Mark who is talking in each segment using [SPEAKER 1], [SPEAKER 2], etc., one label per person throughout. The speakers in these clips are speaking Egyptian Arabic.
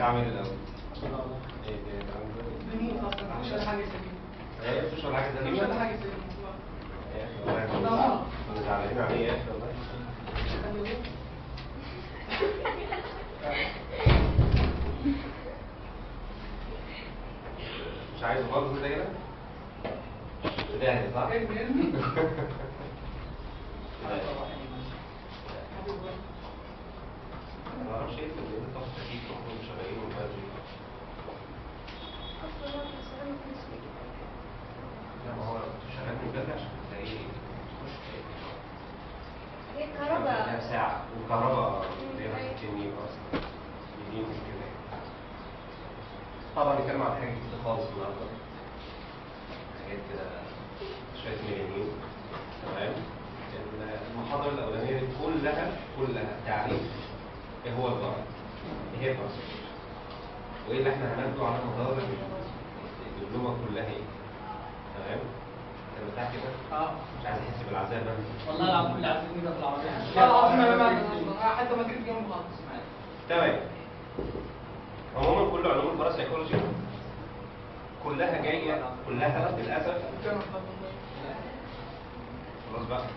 [SPEAKER 1] اعمل ايه الاول؟ ايه ده
[SPEAKER 2] بنموت اصلا مش ولا حاجه سليمه
[SPEAKER 1] ايه مفيش ولا حاجه
[SPEAKER 2] مش ولا
[SPEAKER 1] سليمه؟
[SPEAKER 2] حاجه سليمه
[SPEAKER 1] يا اخي والله
[SPEAKER 2] لا.
[SPEAKER 1] كنا زعلانين عليه يا اخي والله مش عايز خالص انت كده؟ تدهن صح؟
[SPEAKER 2] ارمي ارمي
[SPEAKER 1] ما اعرفش ايه اللي انت طفت فيك واحنا شغالين من بدري لا ما هو لو كنت شغال من بدري عشان تلاقيه تخش
[SPEAKER 3] هي
[SPEAKER 1] لها
[SPEAKER 3] كهرباء
[SPEAKER 1] ساعة والكهرباء ليها 60 جنيه اصلا دي مشكلة طبعا نتكلم عن حاجة جديدة خالص النهارده حاجات كده شوية مليانين تمام المحاضرة الأولانية دي كلها كلها تعريف ايه هو الضرر ايه هي الضرر وايه اللي احنا هناخده على مدار الدبلومة كلها ايه تمام انت مرتاح كده
[SPEAKER 2] اه
[SPEAKER 1] مش عايز احس بالعذاب انا
[SPEAKER 2] والله العظيم اللي عايزين كده في العربيه والله العظيم انا ما حتى ما جيت جنب خالص
[SPEAKER 1] تمام عموما كل علوم الباراسايكولوجي كلها جايه كلها للاسف خلاص بقى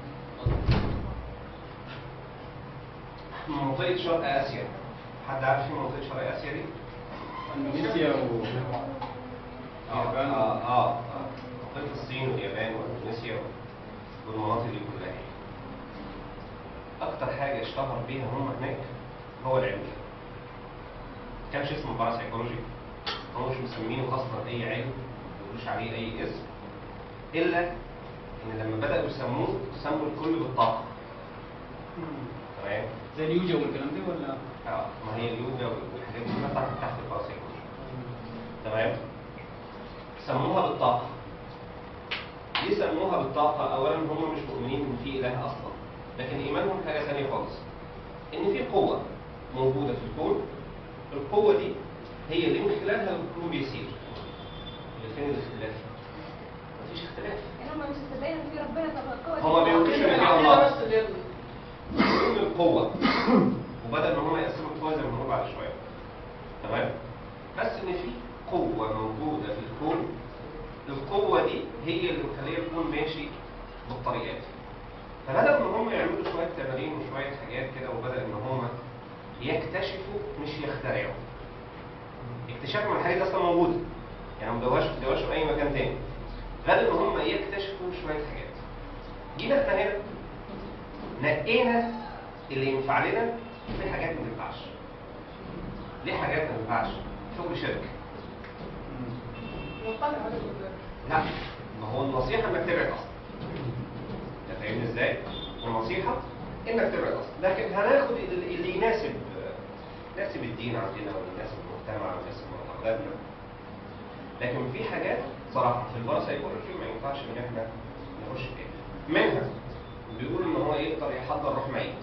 [SPEAKER 1] منطقه شرق اسيا حد عارف في منطقه شرق اسيا دي؟
[SPEAKER 4] اندونيسيا و
[SPEAKER 1] اه
[SPEAKER 4] اليابان.
[SPEAKER 1] اه اه آه. منطقه الصين واليابان واندونيسيا والمناطق دي كلها اكتر حاجه اشتهر بيها هم هناك هو العلم كانش اسمه باراسايكولوجي هم مش مسمينه اصلا اي علم ما بيقولوش عليه اي اسم الا ان لما بداوا يسموه سموا الكل بالطاقه تمام
[SPEAKER 4] زي اليوجا والكلام ده ولا
[SPEAKER 1] اه ما هي اليوجا والحاجات دي كلها تحت تحت الباراسايكولوجي تمام سموها بالطاقه ليه سموها بالطاقه اولا هم مش مؤمنين ان في اله اصلا لكن ايمانهم حاجه ثانيه خالص ان في قوه موجوده في الكون القوه دي هي اللي من خلالها الكون بيسير اللي فين الاختلاف مفيش اختلاف
[SPEAKER 3] يعني هم مش مصدقين ان في ربنا طب القوة
[SPEAKER 1] هما
[SPEAKER 3] دي-
[SPEAKER 1] بيقولوا إن في الله.
[SPEAKER 2] بس اللي يلا.
[SPEAKER 1] من القوة وبدأ إن هم يقسموا القوة زي ما هنقول بعد شوية تمام بس إن في قوة موجودة في الكون القوة دي هي اللي مخلية الكون ماشي بالطريقة دي فبدأوا إن هم يعملوا شوية تمارين وشوية حاجات كده وبدأ إن هم يكتشفوا مش يخترعوا اكتشافهم الحاجة دي أصلا موجودة يعني ما بدوهاش ما بدوهاش في أي مكان تاني بدأوا إن هم يكتشفوا شوية حاجات جينا احنا هنا نقينا اللي ينفع لنا في حاجات ما تنفعش ليه حاجات ما تنفعش شغل شركه
[SPEAKER 2] وقال عليه الإسلام.
[SPEAKER 1] لا ما هو النصيحه انك تبعد اصلا انت فاهمني ازاي النصيحه انك تبعد اصلا لكن هناخد اللي اللي يناسب يناسب الدين عندنا ويناسب المجتمع ويناسب معتقداتنا لكن في حاجات صراحه في الباراسايكولوجي ما ينفعش ان احنا نخش فيها منها بيقول ان هو يقدر يحضر روح ميت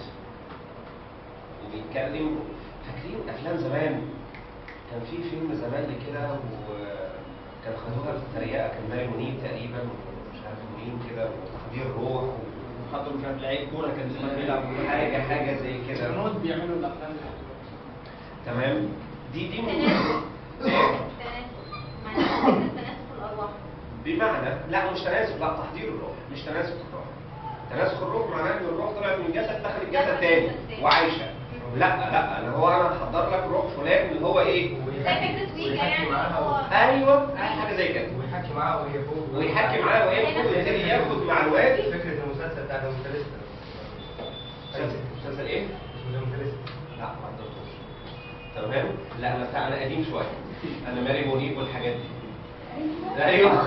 [SPEAKER 1] وبيتكلم فاكرين افلام زمان كان في فيلم زمان كده وكان خدوها في التريقه كان ماري منيب تقريبا ومش عارف مين كده وتحضير روح
[SPEAKER 4] حضروا مش عارف لعيب كوره كان زمان بيلعب
[SPEAKER 1] وحاجه حاجه زي كده
[SPEAKER 2] الهنود بيعملوا الافلام دي.
[SPEAKER 1] تمام دي دي من
[SPEAKER 3] تناسب معناها كده تناسب الارواح
[SPEAKER 1] بمعنى لا مش تناسب لا تحضير الروح مش تناسب الروح تناسخ الروح معناه ان الروح طلعت من الجسد دخلت الجسد تاني وعايشه لا لا اللي هو انا هحضر لك روح فلان اللي هو ايه
[SPEAKER 3] زي فكرة ويجا يعني هو
[SPEAKER 1] ايوه حاجه زي كده
[SPEAKER 5] ويحكي معاه وهي فوق
[SPEAKER 1] ويحكي معاه وهي فوق ويبتدي ياخد معلومات
[SPEAKER 5] فكرة المسلسل بتاع دومتريستا
[SPEAKER 1] مسلسل ايه؟
[SPEAKER 5] اسمه دومتريستا
[SPEAKER 1] لا ما حضرتوش تمام لا انا بتاع انا قديم شويه انا ماري مونيب والحاجات دي ايوه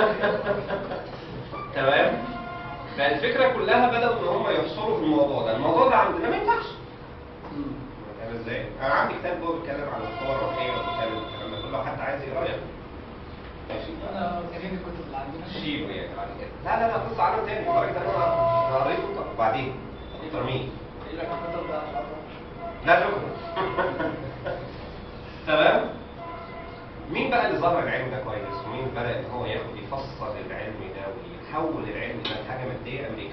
[SPEAKER 1] تمام فالفكره كلها بداوا ان هم يحصروا في الموضوع ده الموضوع ده عندنا ما ينفعش فاهم ازاي؟ انا عندي كتاب جوه بيتكلم عن القوى الروحيه وبيتكلم الكلام ده كله حد عايز يقراه يقرا. ماشي
[SPEAKER 2] انا كريم الكتب اللي عندنا
[SPEAKER 1] شيله يعني بعد كده لا لا لا قصه عالم تاني لدرجه ان انا أنا قريته طب وبعدين اكتر مين؟
[SPEAKER 2] يقول لك الكتب ده
[SPEAKER 1] لا شكرا تمام مين بقى اللي ظهر العلم ده كويس ومين بدا ان هو ياخد يفسر العلم ده ويحول العلم ده لحاجه ماديه امريكا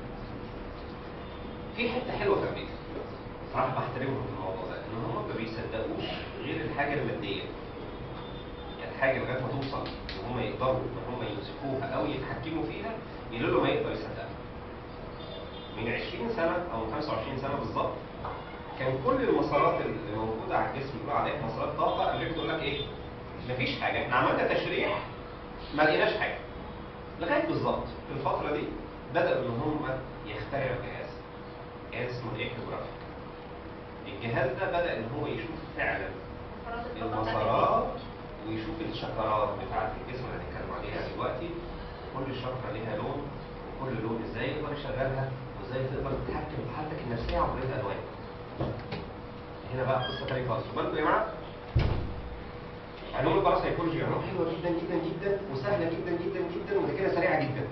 [SPEAKER 1] في حته حلوه في امريكا صراحه بحترمهم في الموضوع ده ان هم ما بيصدقوا يصدقوش غير الحاجه الماديه يعني الحاجه لغايه ما توصل ان هم يقدروا ان هم يمسكوها او يتحكموا فيها يقولوا له ما يقدر يصدقها من 20 سنه او 25 سنه بالظبط كان كل المسارات اللي موجوده على الجسم بيقولوا عليها مسارات طاقه اللي بتقول لك ايه؟ مفيش حاجه احنا عملنا تشريح ما لقيناش حاجه لغايه بالظبط في الفتره دي بداوا ان هم يخترعوا جهاز جهاز اسمه الايكوجرافيك الجهاز ده بدا ان هو يشوف فعلا
[SPEAKER 3] فرات الطاقة بتاعت
[SPEAKER 1] المسارات ويشوف الشفرات بتاعت الجسم اللي هنتكلم عليها دلوقتي كل شفره ليها لون وكل لون ازاي يقدر يشغلها وازاي تقدر تتحكم في حالتك النفسيه عن طريق الالوان هنا بقى قصه تانيه خالص خد بالكم يا جماعه علوم الباراسايكولوجي علوم حلوه جدا جدا جدا وسهله جدا جدا جدا ونتيجه سريعه جدا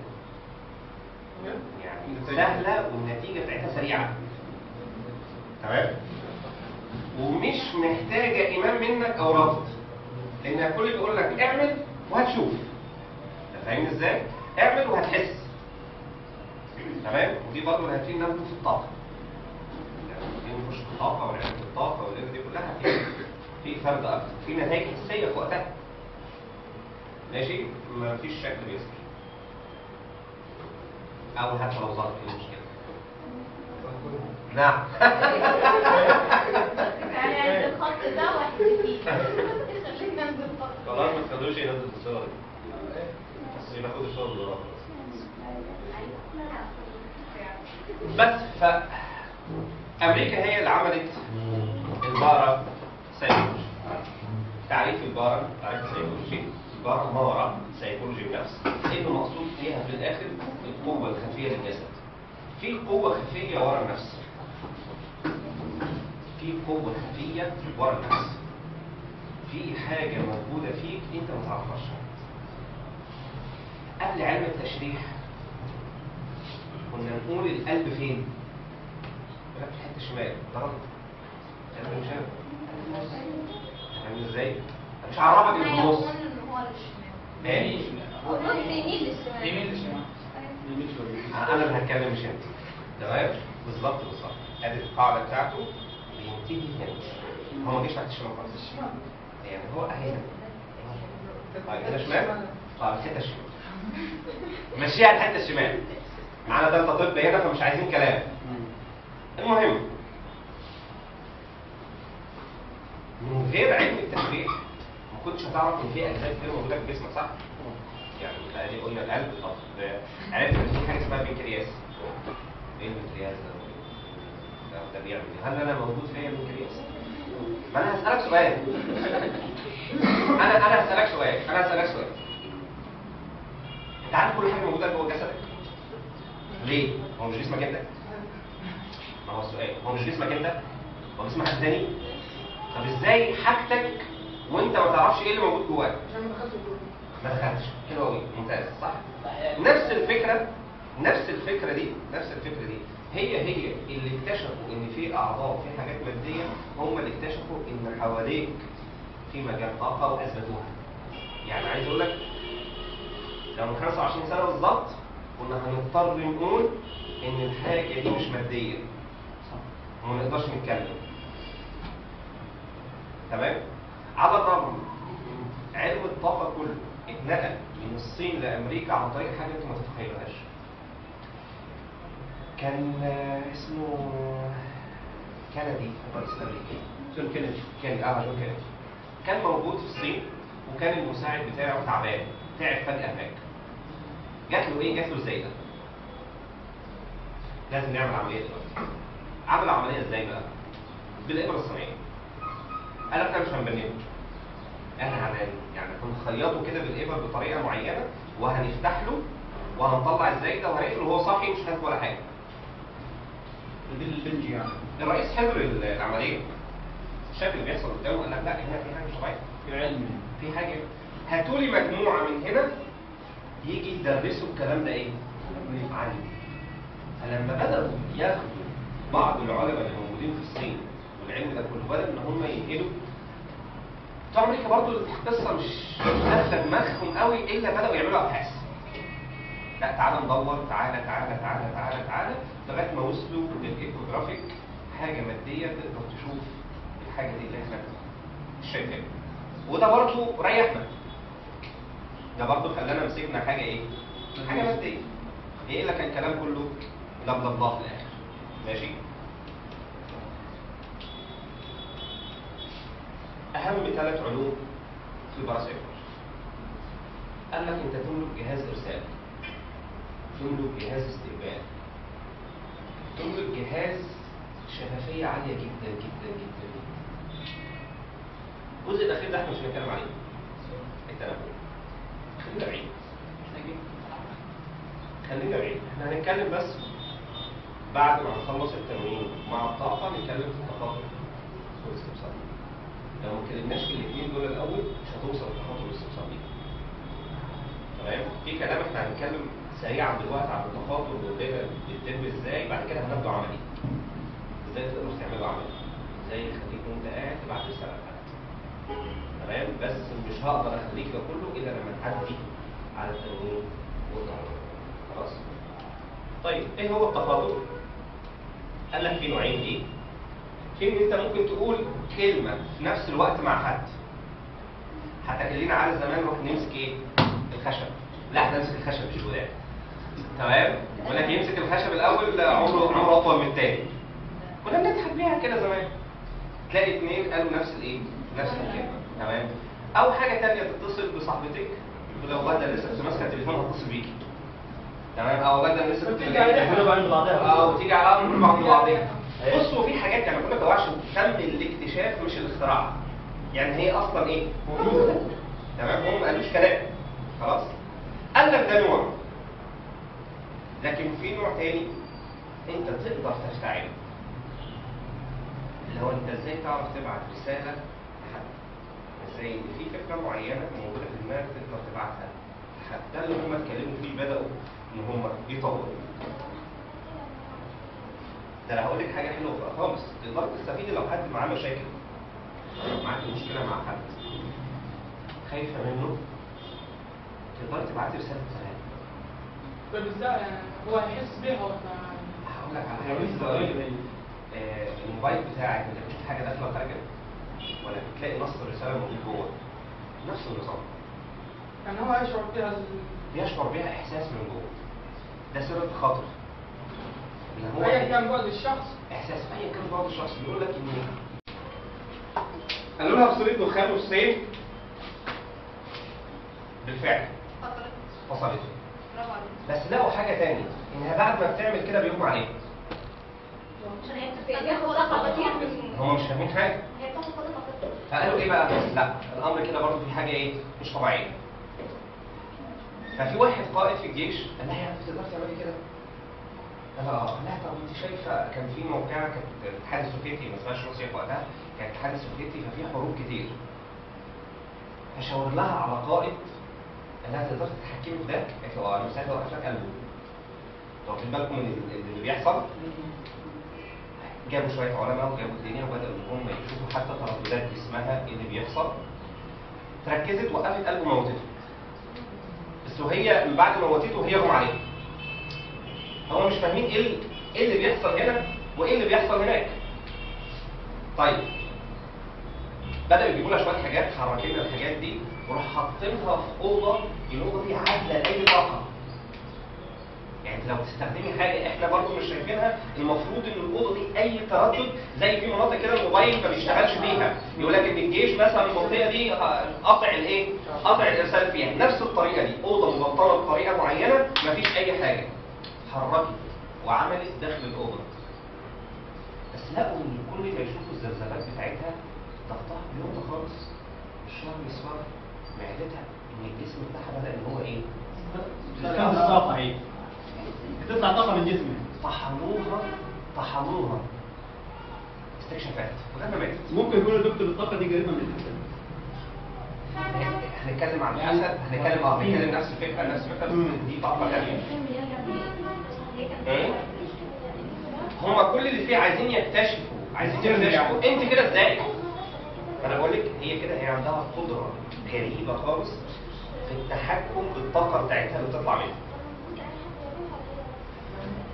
[SPEAKER 1] يعني سهله والنتيجه بتاعتها سريعه تمام ومش محتاجه ايمان منك او رفض لان الكل بيقول لك اعمل وهتشوف أنت فاهمني ازاي اعمل وهتحس تمام ودي برضه اللي هتفيد نمته في الطاقه يعني نخش في الطاقه ونعمل في الطاقه والليله دي كلها في في فرد اكتر في نتائج حسيه في وقتها ماشي مفيش شك بيظهر او حتى لو ظهر ايه المشكله نعم
[SPEAKER 3] يعني عند الخط ده واحتفي خلينا ننزل الخط
[SPEAKER 1] خلاص ما تخلوش ينزل الصور بس ناخد الصور اللي وراها بس ف امريكا هي اللي عملت البارا سيكولوجي تعريف البارا تعريف السيكولوجي البارا ما وراء سيكولوجي النفس انه مقصود فيها في الاخر القوه الخفيه للجسد في قوه خفيه ورا النفس في قوه خفيه ورا النفس في حاجه موجوده فيك انت ما تعرفهاش قبل علم التشريح كنا نقول القلب فين؟ يقول لك في الحته الشمال ده غلط القلب مش هنا فاهم ازاي؟ أنا مش هعرفك اللي في النص
[SPEAKER 3] يقول ان هو للشمال
[SPEAKER 1] ماشي
[SPEAKER 3] هو يميل للشمال
[SPEAKER 2] يمين للشمال
[SPEAKER 4] يمين شويه
[SPEAKER 1] انا اللي هتكلم مش انت تمام بالظبط بالظبط ادي القاعده بتاعته بينتهي هنا هو ما جيش تحت الشمال خالص يعني هو اهي هنا طيب هنا شمال طيب الحته الشمال مشيها الحته الشمال معانا ده انت طب هنا فمش عايزين كلام المهم من غير علم التشريح ما كنتش هتعرف ان في اجزاء كتير موجوده في جسمك صح؟ يعني ادي قلنا القلب طب عرفت ان في حاجه اسمها بنكرياس ايه البنكرياس ده؟ ده- ده بيعمل ايه؟ هل انا موجود فيا بنكرياس؟ ما انا هسالك سؤال انا انا هسالك سؤال انا هسالك سؤال انت عارف كل حاجه موجوده جوه جسدك؟ ليه؟ هو مش جسمك انت؟ ما هو السؤال هو مش جسمك انت؟ هو جسم حد تاني؟ طب ازاي حاجتك وانت ما تعرفش ايه اللي موجود جواك؟
[SPEAKER 2] عشان ما دخلتش جوه
[SPEAKER 1] ما دخلتش حلو قوي ممتاز صح نفس الفكره نفس الفكره دي نفس الفكره دي هي هي اللي اكتشفوا ان في اعضاء في حاجات ماديه هم اللي اكتشفوا ان حواليك في مجال طاقه واثبتوها يعني عايز اقول لك لو من 25 سنه بالظبط كنا هنضطر نقول ان الحاجه دي مش ماديه وما نقدرش نتكلم تمام على الرغم من علم الطاقه كله اتنقل من الصين لامريكا عن طريق حاجه انتوا ما تتخيلوهاش كان آه، اسمه كندي الرئيس الامريكي
[SPEAKER 4] جون كينيدي
[SPEAKER 1] كان اه جون كينيدي كان موجود في الصين وكان المساعد بتاعه تعبان تعب فجأة هناك جات له ايه؟ جات له ازاي ده؟ لازم نعمل عملية دلوقتي عمل عملية ازاي بقى؟ بالإبرة الصينية قال لك احنا مش هنبنيه احنا هن يعني هنخيطه كده بالإبر بطريقة معينة وهنفتح له وهنطلع الزايدة وهنقفل وهو صاحي مش هناك ولا حاجة
[SPEAKER 4] دي البنجي يعني
[SPEAKER 1] الرئيس حضر العملية شاف اللي بيحصل قدامه قال لك لا هنا في حاجة مش طبيعية
[SPEAKER 4] في علم
[SPEAKER 1] في حاجة هاتوا لي مجموعة من هنا يجي يدرسوا الكلام ده ايه؟ عني فلما بدأوا ياخدوا بعض العلماء اللي موجودين في الصين والعلم ده كله بدأ ان هم ينقلوا بتوع امريكا برضه القصه مش مش داخله دماغهم قوي الا بدأوا يعملوا ابحاث لا تعالى ندور تعالى تعالى تعالى تعالى تعالى لغايه ما وصلوا للايكوجرافيك حاجه ماديه تقدر تشوف الحاجه الحاجه دي اللي احنا شايفينها وده برضه ريحنا ده برضه خلانا مسكنا حاجه ايه؟ حاجه ماديه ايه اللي كان الكلام كله بلا بلا بلا في الاخر ماشي اهم ثلاث علوم في الباراسيكولوجي قال لك انت تملك جهاز ارسال تملك جهاز استقبال تملك جهاز شفافيه عاليه جدا جدا جدا جدا الجزء الاخير ده احنا مش هنتكلم عليه التنبؤ خلينا بعيد خلينا بعيد احنا هنتكلم بس بعد ما نخلص التمرين مع الطاقه نتكلم في التخاطر والاستبصار لو ما اتكلمناش في الاثنين دول الاول مش هتوصل للتخاطر والاستبصار دي تمام في كلام احنا هنتكلم سريعا دلوقتي عن التخاطر والدايره بتتم ازاي بعد كده هنبدا عملي ازاي تقدروا تعملوا عملي ازاي يخليك وانت قاعد تبعت رساله بتاعتك تمام بس مش هقدر اخليك ده كله الا لما تعدي على التمرين والتعلم خلاص طيب ايه هو التخاطر قال لك في نوعين ايه في ان انت ممكن تقول كلمه في نفس الوقت مع حد حتى كان لينا عاده زمان نروح نمسك ايه الخشب لا احنا نمسك الخشب مش الودان تمام ولكن يمسك الخشب الاول عمره عمره اطول من التاني كنا بنضحك بيها كده زمان تلاقي اثنين قالوا نفس الايه نفس الكلمه تمام او حاجه تانية تتصل بصاحبتك ولو والله ده لسه كنت ماسكه التليفون هتصل بيكي تمام او والله ده لسه كنت
[SPEAKER 4] يعملوا بعض بعضها.
[SPEAKER 1] او تيجي على امر بعض بعضها بصوا في حاجات يعني بقول لك هو عشان تم الاكتشاف مش الاختراع يعني هي اصلا ايه موجوده تمام هم ما قالوش كلام خلاص قال لك ده نوع لكن في نوع تاني انت تقدر تفتعله اللي هو انت ازاي تعرف تبعت رساله لحد ازاي ان في فكره معينه موجوده في دماغك تقدر تبعتها لحد ده اللي هم اتكلموا فيه بداوا ان هم يطوروا ده انا هقول لك حاجه حلوه خالص تقدر تستفيد لو حد معاه مشاكل معاك مشكله مع حد خايفه منه تقدر تبعت رساله سلام
[SPEAKER 2] طيب ازاي يعني هو هيحس بيها ولا
[SPEAKER 1] هقول لك على حاجه بس دلوقتي. آه، الموبايل بتاعك انت بتشوف حاجه داخله وخارجه ولا بتلاقي نص الرساله موجود جوه نفس النظام
[SPEAKER 2] يعني هو هيشعر بيها ال-
[SPEAKER 1] بيشعر بيها احساس من جوه ده سر التخاطر اللي هو
[SPEAKER 2] ايا كان بعد الشخص
[SPEAKER 1] احساس ايا كان بعض الشخص بيقول لك ان قالوا لها بصيله دخان والسيف بالفعل
[SPEAKER 3] فصلت
[SPEAKER 1] فصلته
[SPEAKER 3] برافو عليك
[SPEAKER 1] بس لقوا حاجه تانية انها بعد ما بتعمل كده بيغمى عليها
[SPEAKER 3] عشان هي بتستخدم طاقة كتير من
[SPEAKER 1] هم مش فاهمين حاجه
[SPEAKER 3] هي طاقة طاقة
[SPEAKER 1] فقالوا ايه بقى لا الامر كده برضه في حاجه ايه مش طبيعيه ففي واحد قائد في الجيش قال لها يا تقدر تعملي كده قال لها اه قال لها طب انت شايفه كان في موقعه كانت الاتحاد السوفيتي ما اسمهاش روسيا في وقتها كان الاتحاد السوفيتي ففي حروب كتير فشاور لها على قائد قال لها تقدر تتحكمي في ده؟ قالت له اه انا ساعتها وقفت لك قلبه انتوا واخدين بالكم من اللي اللي بيحصل؟ جابوا شويه علماء وجابوا الدنيا وبداوا ان هم يشوفوا حتى ترددات جسمها ايه اللي بيحصل تركزت وقفت قلبه موتته بس وهي من بعد ما موتته هي غمى عليه هم مش فاهمين ايه ال- ايه اللي بيحصل هنا وايه اللي بيحصل هناك طيب بدأوا يجيبوا لها شويه حاجات حركين لنا الحاجات دي وراح حاطينها في اوضه الاوضه دي عادله لاي طاقه يعني لو تستخدمي حاجه احنا برضو مش شايفينها المفروض ان الاوضه دي اي تردد زي في مناطق كده الموبايل ما بيشتغلش فيها يقول لك ان الجيش مثلا المنطقه دي آه، قطع الايه؟ قطع الارسال فيها نفس الطريقه دي اوضه مبطنه بطريقه معينه ما فيش اي حاجه اتحركت وعملت داخل الاوضه بس لقوا ان كل ما يشوفوا الزلزالات بتاعتها ضغطها بيوطى خالص الشعر يصفر معدتها ان الجسم بتاعها بدا ان هو ايه؟
[SPEAKER 4] كان الطاقة ايه بتطلع طاقة من جسمك
[SPEAKER 1] طحنوها طحنوها استكشافات ولما ماتت
[SPEAKER 4] ممكن يكون يا دكتور الطاقة دي قريبة من الحسد
[SPEAKER 1] هنتكلم عن الحسد هنتكلم اه هنتكلم نفس الفكره نفس الفكره بس دي طاقه ثانيه ايه؟ هما كل اللي فيه عايزين يكتشفوا عايزين يكتشفوا انت كده ازاي؟ انا بقول لك هي كده هي عندها قدره غريبه خالص في التحكم بالطاقه بتاعتها اللي بتطلع منها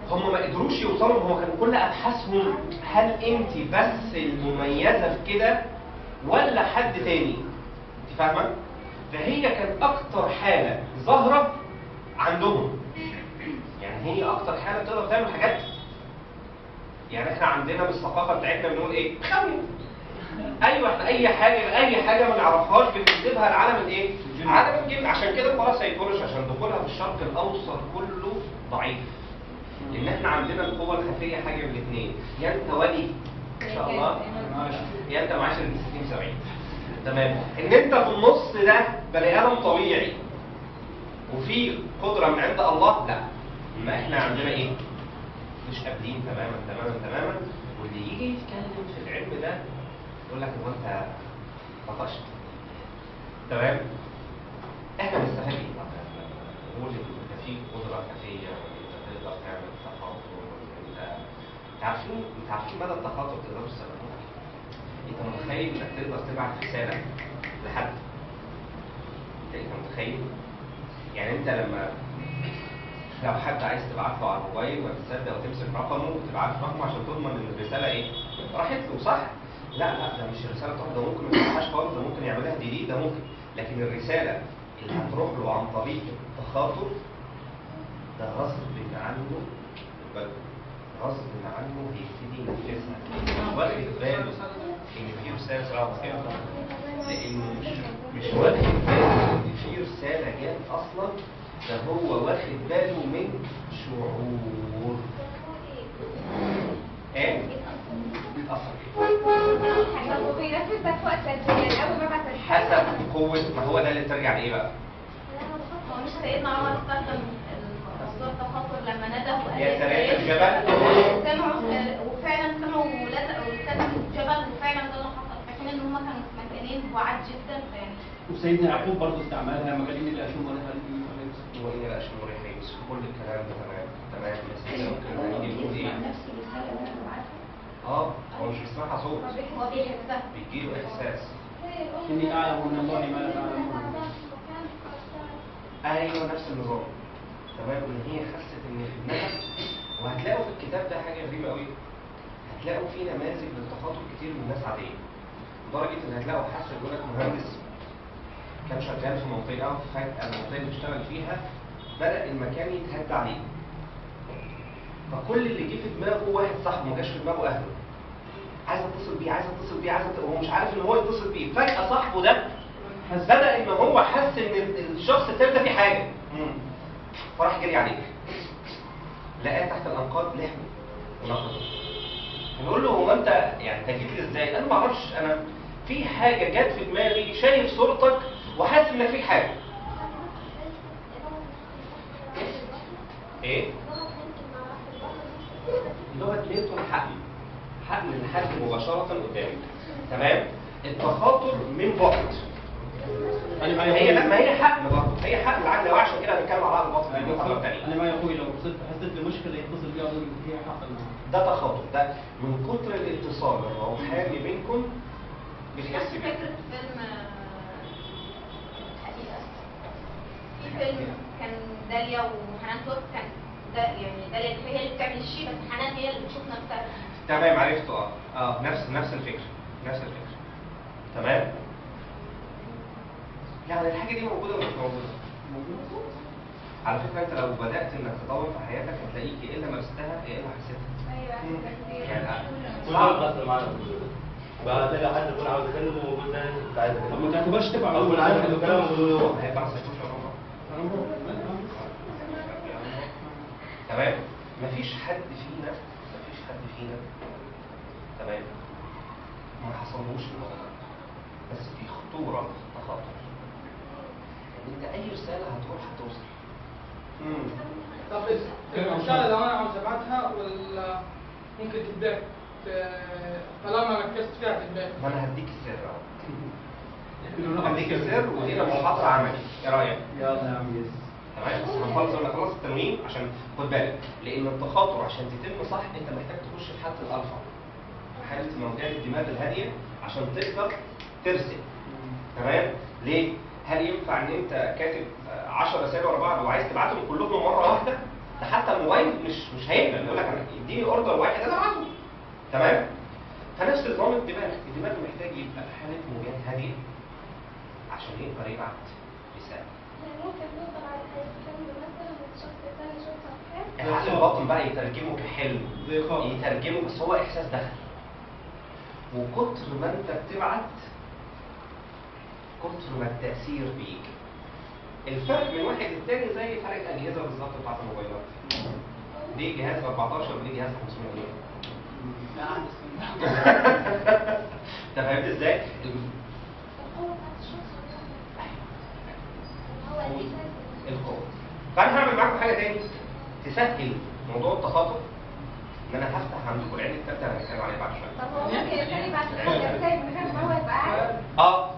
[SPEAKER 1] هم ما قدروش يوصلوا هم كان كل ابحاثهم هل انت بس المميزه في كده ولا حد تاني انت فاهمه فهي كانت اكتر حاله ظاهره عندهم يعني هي اكتر حاله تقدر تعمل حاجات يعني احنا عندنا بالثقافه بتاعتنا بنقول ايه خاويه ايوه احنا اي حاجه اي حاجه ما نعرفهاش بننسبها لعالم الايه؟ عالم الجن عشان كده الباراسايكولوجي عشان دخولها في الشرق الاوسط كله ضعيف لان احنا عندنا القوه الخفيه حاجه من الاثنين يا انت ولي ان شاء الله يا انت معاش ال 60 70 تمام ان انت في النص ده بني ادم طبيعي وفي قدره من عند الله لا ما احنا عندنا ايه؟ مش قابلين تماما تماما تماما واللي يجي يتكلم في العلم ده يقول لك هو انت طفشت تمام احنا بنستفاد ايه طبعا نقول ان انت في قدره خفيه وان انت تقدر تعمل تخاطر وان انت انت عارفين انت عارفين مدى التخاطر تقدروا تستخدموه انت متخيل انك تقدر تبعت رساله لحد انت متخيل يعني انت لما لو حد عايز تبعت له على الموبايل ما تصدق وتمسك رقمه وتبعت له رقمه عشان تضمن ان الرساله ايه؟ راحت له صح؟ لا لا ده مش الرساله تروح ده ممكن ما يفتحهاش خالص ده ممكن يعملها ديليت ده ممكن لكن الرساله اللي هتروح له عن طريق التخاطر ده غصب عنه بل غصب عنه هيبتدي ينفذها مش واخد باله ان في رساله صراحه لانه مش مش واخد باله ان في رساله جت اصلا ده هو واخد باله من شعور ايه؟ بيتأثر
[SPEAKER 3] هو بينفذ ده في وقت قد ايه؟ يعني اول ما بعت
[SPEAKER 1] حسب قوة ما هو ده اللي ترجع لإيه بقى؟
[SPEAKER 3] هو مش سيدنا عمر استخدم الرسول التخاطر لما نده وقال
[SPEAKER 1] يا سريع الجبل.
[SPEAKER 3] سمعوا وفعلا سمعوا ولد- ولسان الجبل وفعلا ده اللي حصل في حين ان هم كانوا في مكانين بعاد جدا فيعني
[SPEAKER 4] وسيدنا يعقوب برضه استعملها ما كان يمين الاشوم ولا هل
[SPEAKER 1] وإن الأشهر مريح يوسف كل الكلام ده تمام تمام بس إحنا ممكن نيجي نقول إيه؟
[SPEAKER 3] نفس الرساله اللي انا بعتها
[SPEAKER 1] آه هو مش بيسمعها صوت
[SPEAKER 3] هو بيحسها
[SPEAKER 1] بيجيله إحساس
[SPEAKER 4] اني اعلم من الله ما لا تعلمون
[SPEAKER 1] ايوه نفس النظام تمام ان هي حست ان ابنها وهتلاقوا في الكتاب ده حاجه غريبه قوي هتلاقوا في نماذج للتخاطب كتير من ناس عاديه لدرجه ان هتلاقوا حاسس يقول لك مهندس كان شغال في منطقه فجاه المنطقه اللي بيشتغل فيها بدا المكان يتهد عليه فكل اللي جه في دماغه واحد صاحبه ما جاش في دماغه اهله عايز اتصل بيه عايز اتصل بيه عايز اتصل هو مش عارف ان هو يتصل بيه فجاه صاحبه ده بدا ان هو حس ان ال- الشخص التاني ده في حاجه فراح جري عليه لقاه تحت الانقاض لحمه ونقضه نقول له هو انت يعني انت جيت لي ازاي؟ انا ما اعرفش انا في حاجه جت في دماغي شايف صورتك وحاسس انك في حاجه ايه؟ لغه ليتون حقن حقن الحد مباشره قدامك تمام؟ التخاطر من بعد
[SPEAKER 4] انا ما
[SPEAKER 1] هي لا ما
[SPEAKER 4] يقول
[SPEAKER 1] هي حقن برضه هي حقن العقل وعشان كده هنتكلم مع بعض البطن دي محاضره ثانيه
[SPEAKER 4] انا ما يقول لو وصلت حسيت بمشكله يتصل بيها اقول فيها حق
[SPEAKER 1] ده تخاطب ده من كتر الاتصال الروحاني بينكم بتحس
[SPEAKER 3] نفس
[SPEAKER 1] بيه
[SPEAKER 3] فكرة فيلم آه، حقيقة في فيلم كان داليا وحنان ترك كان ده يعني داليا هي اللي بتعمل الشيء بس حنان هي اللي بتشوف نفسها
[SPEAKER 1] تمام عرفته اه اه نفس نفس الفكره نفس الفكره تمام يعني الحاجه دي موجوده ولا مش موجوده على فكره انت لو بدات انك تطور في حياتك هتلاقيك يا الا مارستها يا الا حسيتها
[SPEAKER 3] ايوه كتير
[SPEAKER 1] يعني
[SPEAKER 5] كل ما بحصل معانا بقى تلاقي حد يكون عاوز يكلمه ويقول ده كنت عايز
[SPEAKER 4] طب ما
[SPEAKER 5] اكلمه
[SPEAKER 4] تعتبرش تبع
[SPEAKER 5] اول ما عارف انه كلامه يقول له
[SPEAKER 1] هيبقى عصير تمام مفيش حد فينا مفيش حد فينا تمام ما حصلوش الموضوع ده. بس في خطوره تخاطر ان انت اي رساله هتروح هتوصل
[SPEAKER 2] طب الرسالة لو انا عاوز ابعتها ولا ممكن تتباع طالما ركزت فيها تتباع
[SPEAKER 1] ما انا هديك السر اهو هديك السر ودي محاضره عملي ايه رايك؟
[SPEAKER 4] يلا يا عم يس
[SPEAKER 1] تمام بس هنخلص ولا خلص التنوين عشان خد بالك لان التخاطر عشان تتم صح انت محتاج تخش في حاله الالفا حاله موجات الدماغ الهاديه عشان تقدر ترسل تمام ليه هل ينفع ان انت كاتب 10 رسائل ورا بعض وعايز تبعتهم كلهم مره واحده ده حتى الموبايل مش مش هيقبل يقول لك انا اديني اوردر واحد انا ابعته تمام فنفس نظام الدماغ الدماغ محتاج يبقى في حاله موجات هاديه عشان يقدر يبعت رساله
[SPEAKER 6] ممكن نوصل على الحيوان مثلا والشخص الثاني يشوف صفحات
[SPEAKER 1] العقل الباطن بقى يترجمه كحلم
[SPEAKER 4] زي خالص
[SPEAKER 1] يترجمه بس هو احساس دخل وكتر ما انت بتبعت كتر ما التاثير بيك الفرق من واحد للتاني زي فرق الاجهزه بالظبط بتاعت الموبايلات دي جهاز ب 14 ودي جهاز ب 500 جنيه انت فهمت ازاي؟
[SPEAKER 6] القوة بتاعت الشخص هو الإحساس
[SPEAKER 1] القوه فانا هعمل معاكم حاجه تاني تسهل موضوع التخاطب ان انا هفتح عندكم العين الثالثه اللي هنتكلم عليها بعد شويه
[SPEAKER 6] طب هو ممكن الثاني يبعت حاجة رسائل من غير ما هو يبقى عارف
[SPEAKER 1] اه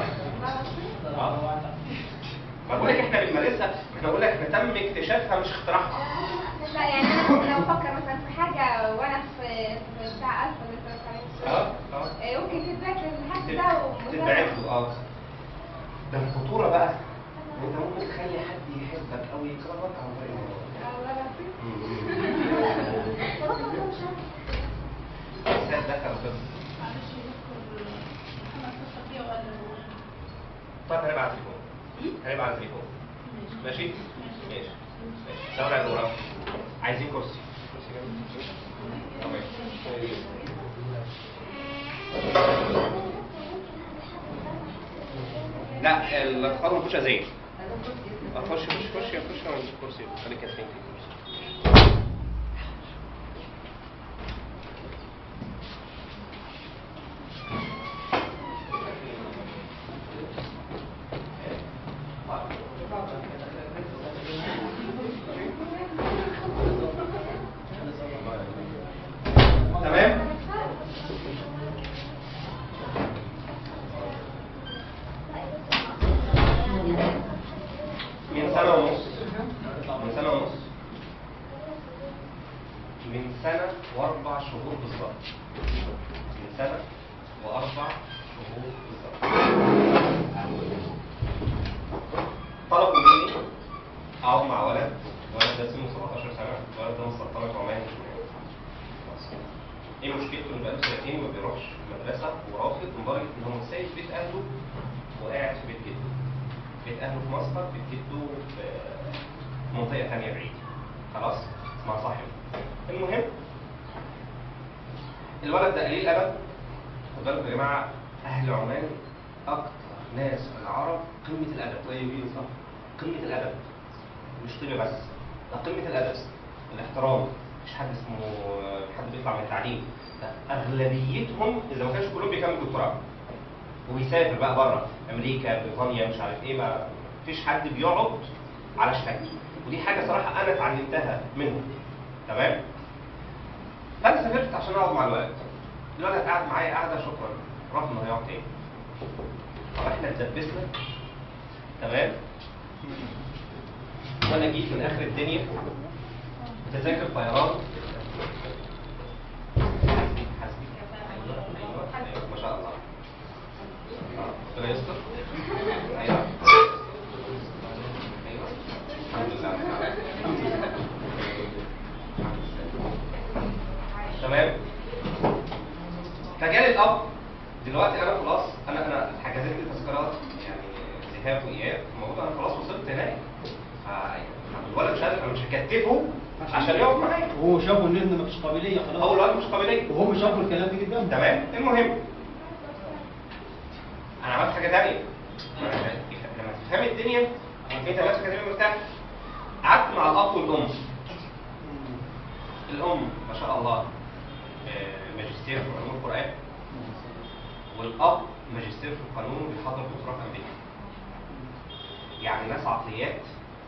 [SPEAKER 1] اه ما بقول لك احنا بنمارسها احنا بقول لك احنا تم اكتشافها مش اختراعها
[SPEAKER 6] لا يعني انا ممكن لو افكر مثلا في حاجه وانا في في بتاع الفا اللي انت بتتكلم
[SPEAKER 1] اه اه
[SPEAKER 6] فيه ممكن تتبعت للحد ده
[SPEAKER 1] تتبعت له اه ده الخطوره بقى ان انت ممكن تخلي حد يحبك او يكرهك عن طريق الموضوع ده. دخل كده طيب هنبقى على التليفون هنبقى على التليفون ماشي؟ ماشي ماشي دور على الورق عايزين كرسي كرسي جنبي. تمام. لا الاطفال ما فيهوش ازاي اخش خش خش خش خش على الكرسي خليك كاسين في الكرسي تمام من سنة ونص من سنة ونص من سنة وأربع شهور بالظبط من سنة وأربع شهور بالظبط طلبوا مني أقعد مع ولد ولد ده سنه 17 سنة الولد ده مسلطنة عمان مش مهم. خلاص. ايه مشكلته انه بقاله سنتين ما بيروحش المدرسة ورافض لدرجة ان هو سايب بيت أهله وقاعد في بيت جده بيت اهله في مسقط بيت جده في منطقه ثانيه بعيد خلاص مع صاحبه المهم الولد ده قليل ادب خد بالكم يا جماعه اهل عمان اكتر ناس في العرب قمه الادب طيبين صح قمه الادب مش طيبه بس ده قمه الادب الاحترام مش حد اسمه حد بيطلع من التعليم ده اغلبيتهم اذا ما كانش كلهم بيكملوا دكتوراه وبيسافر بقى بره امريكا بريطانيا مش عارف ايه ما فيش حد بيقعد على شهادته ودي حاجه صراحه انا اتعلمتها منهم تمام فانا سافرت عشان اقعد مع الولد الولد قعد معايا قعده شكرا رفض انه هيقعد تاني طب احنا اتدبسنا تمام وانا جيت من اخر الدنيا تذاكر طيران حسبي ايوه ايوه ايوه ما شاء الله ربنا يستر ايوه ايوه الحمد لله تمام فجالي الاب دلوقتي انا خلاص انا انا حجزت لي تذكرات يعني ذهاب واياب الموضوع انا خلاص وصلت هناك ف- الولد مش عارف انا مش هكتفه عشان يقعد معايا
[SPEAKER 4] وهو شافوا ان ابنه مفيش قابليه خلاص
[SPEAKER 1] هو الولد مش قابليه
[SPEAKER 4] وهم شافوا الكلام ده قدامهم
[SPEAKER 1] تمام المهم انا عملت حاجه ثانيه لما تفهم الدنيا انت نفسك هتبقى مرتاح قعدت مع الاب والام الام ما شاء الله آه، ماجستير في علوم القران والاب ماجستير في القانون وبيحضر دكتوراه في امريكا يعني ناس عقليات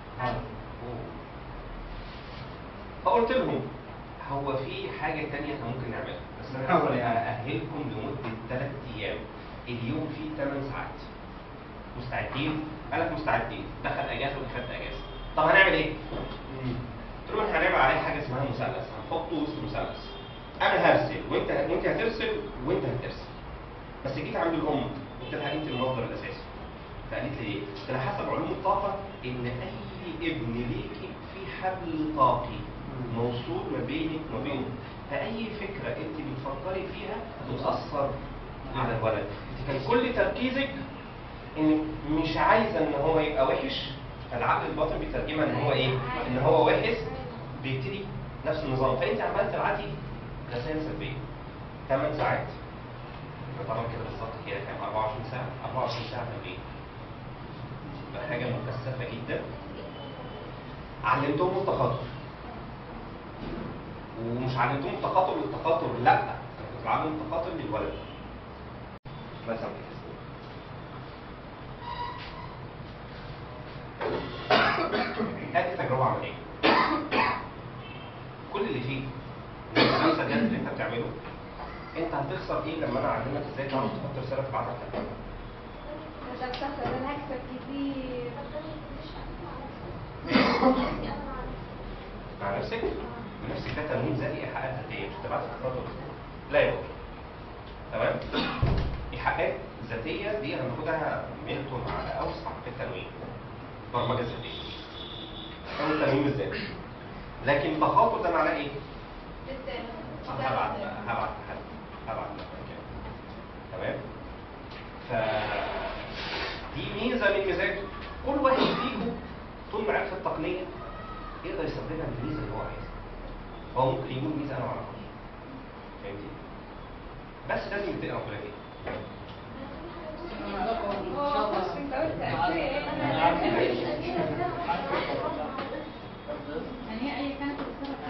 [SPEAKER 1] فقلت لهم هو في حاجة تانية احنا ممكن نعملها بس انا هحاول أأهلكم لمدة ثلاث أيام اليوم فيه 8 ساعات مستعدين؟ قالك مستعدين دخل أجازة ودخلت أجازة طب هنعمل إيه؟ قلت لهم احنا هنعمل عليه حاجة اسمها مثلث هنحطه وسط مثلث أنا هرسل وأنت وأنت هترسل وأنت هترسل بس جيت عند الأم قلت لها أنت المصدر الأساسي فقالت لي إيه؟ قلت لها حسب علوم الطاقة إن أي ابن ليكي في حبل طاقي موصول ما بينك وما بينه فاي فكره انت بتفكري فيها هتتاثر على الولد انت كان كل تركيزك انك مش عايزه ان هو يبقى وحش فالعقل الباطن بيترجمها ان هو ايه؟ ان هو وحش بيبتدي نفس النظام فانت عمال تبعتي رسائل سلبيه 8 ساعات طبعا كده بالظبط كده كام 24 ساعه 24 ساعه تمرين يبقى حاجه مكثفه جدا علمتهم التخاطر ومش علمتهم التخاطر للتخاطر لا انا كنت بعلم التخاطر للولد مثلا كده هذه تجربه عمليه كل اللي فيه الخمسه جد اللي انت بتعمله انت هتخسر ايه لما انا اعلمك ازاي تعرف تحط رساله تبعتها في التليفون
[SPEAKER 6] مش هتخسر انا هكسب كتير
[SPEAKER 1] مع نفسك نفسك ده تمرين ذاتي ايحاءات ذاتيه مش تبعت افراد لا يا بابا تمام ايحاءات ذاتيه دي هناخدها ميلتون على اوسع في التنوين برمجه ذاتيه او التنويم الذاتي لكن تخاطر ده معناه ايه؟ هبعت هبعت لحد هبعت لحد كده تمام ف دي ميزه من ميزاته كل واحد فيكم طول ما عرف التقنيه يقدر يستخدمها الميزه اللي هو عايزها هو ممكن يقول ميزه انا ما اعرفهاش فهمتي بس لازم يتقي ربنا فيها
[SPEAKER 6] هو بص انت قلت أساسي، انا
[SPEAKER 3] يعني هي اي كانت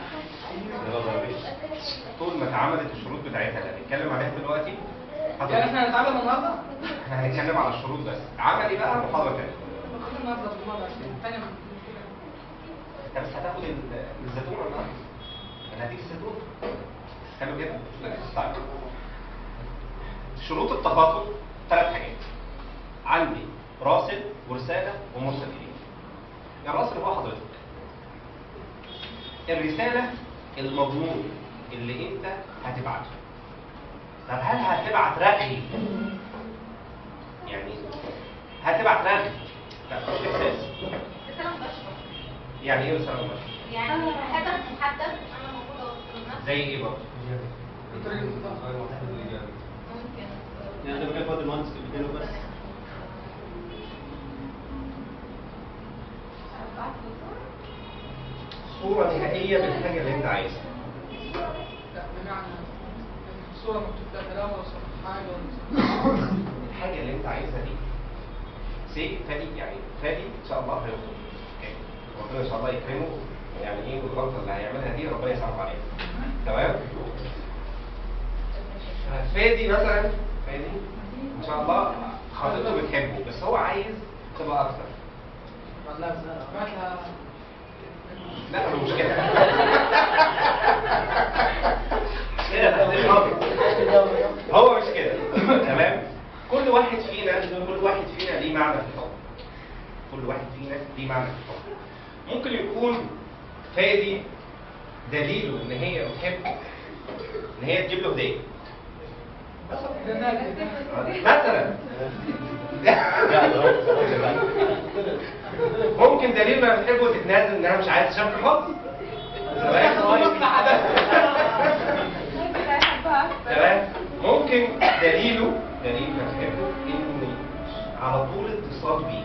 [SPEAKER 1] طول ما اتعملت الشروط بتاعتها اللي هنتكلم عليها دلوقتي
[SPEAKER 2] يعني احنا هنتعلم النهارده؟
[SPEAKER 1] احنا هنتكلم على الشروط بس عملي بقى محاضره ثانيه
[SPEAKER 2] المفروض النهارده بالمره عشان الثانيه ما
[SPEAKER 1] انت بس هتاخد ال- الزيتونه النهارده انا هديك الزيتونه حلو كده؟ طيب شروط التخاطب ثلاث حاجات عندي راسل ورساله ومرسل اليه الراسل هو حضرتك الرساله المضمون اللي انت هتبعته طب هل هتبعت رغي يعني هتبعت رغي لا مش احساس
[SPEAKER 3] رسالة مباشرة
[SPEAKER 1] يعني ايه رساله مباشره
[SPEAKER 3] يعني هدف محدد انا المفروض اوصله لنفسي
[SPEAKER 1] زي ايه برضه
[SPEAKER 2] بطريقه الضغط.
[SPEAKER 3] ممكن
[SPEAKER 4] يعني ده كان فاضل المهندس اللي بس
[SPEAKER 6] أربعة فصول.
[SPEAKER 1] صوره نهائيه بالحاجه اللي انت عايزها
[SPEAKER 2] لا بمعنى الصوره مكتوب فيها كلام ولا صوره حاجه ولا
[SPEAKER 1] الحاجه اللي انت عايزها دي سي فادي يعني فادي ان شاء الله هيخطب أوكي. ربنا ان شاء الله يكرمه يعني ايه والغلطه اللي هيعملها دي ربنا يسامحه عليها تمام فادي مثلا فادي ان شاء الله خطيبته بتحبه بس هو عايز تبقى اكتر
[SPEAKER 2] بعد لها
[SPEAKER 1] لا مش مشكله كده تقدير خاطئ. هو مش كده تمام كل واحد فينا كل واحد فينا ليه معنى في الحب كل واحد فينا ليه معنى في الحب ممكن يكون فادي دليله ان هي بتحبه ان هي تجيب له هديه مثلا ممكن دليل انها بتحبه وتتنازل انها مش عايزه تشوف الحب
[SPEAKER 6] ممكن أحبها أكتر.
[SPEAKER 1] تمام ممكن دليله دليل انها بتحبه ان على طول اتصال بيه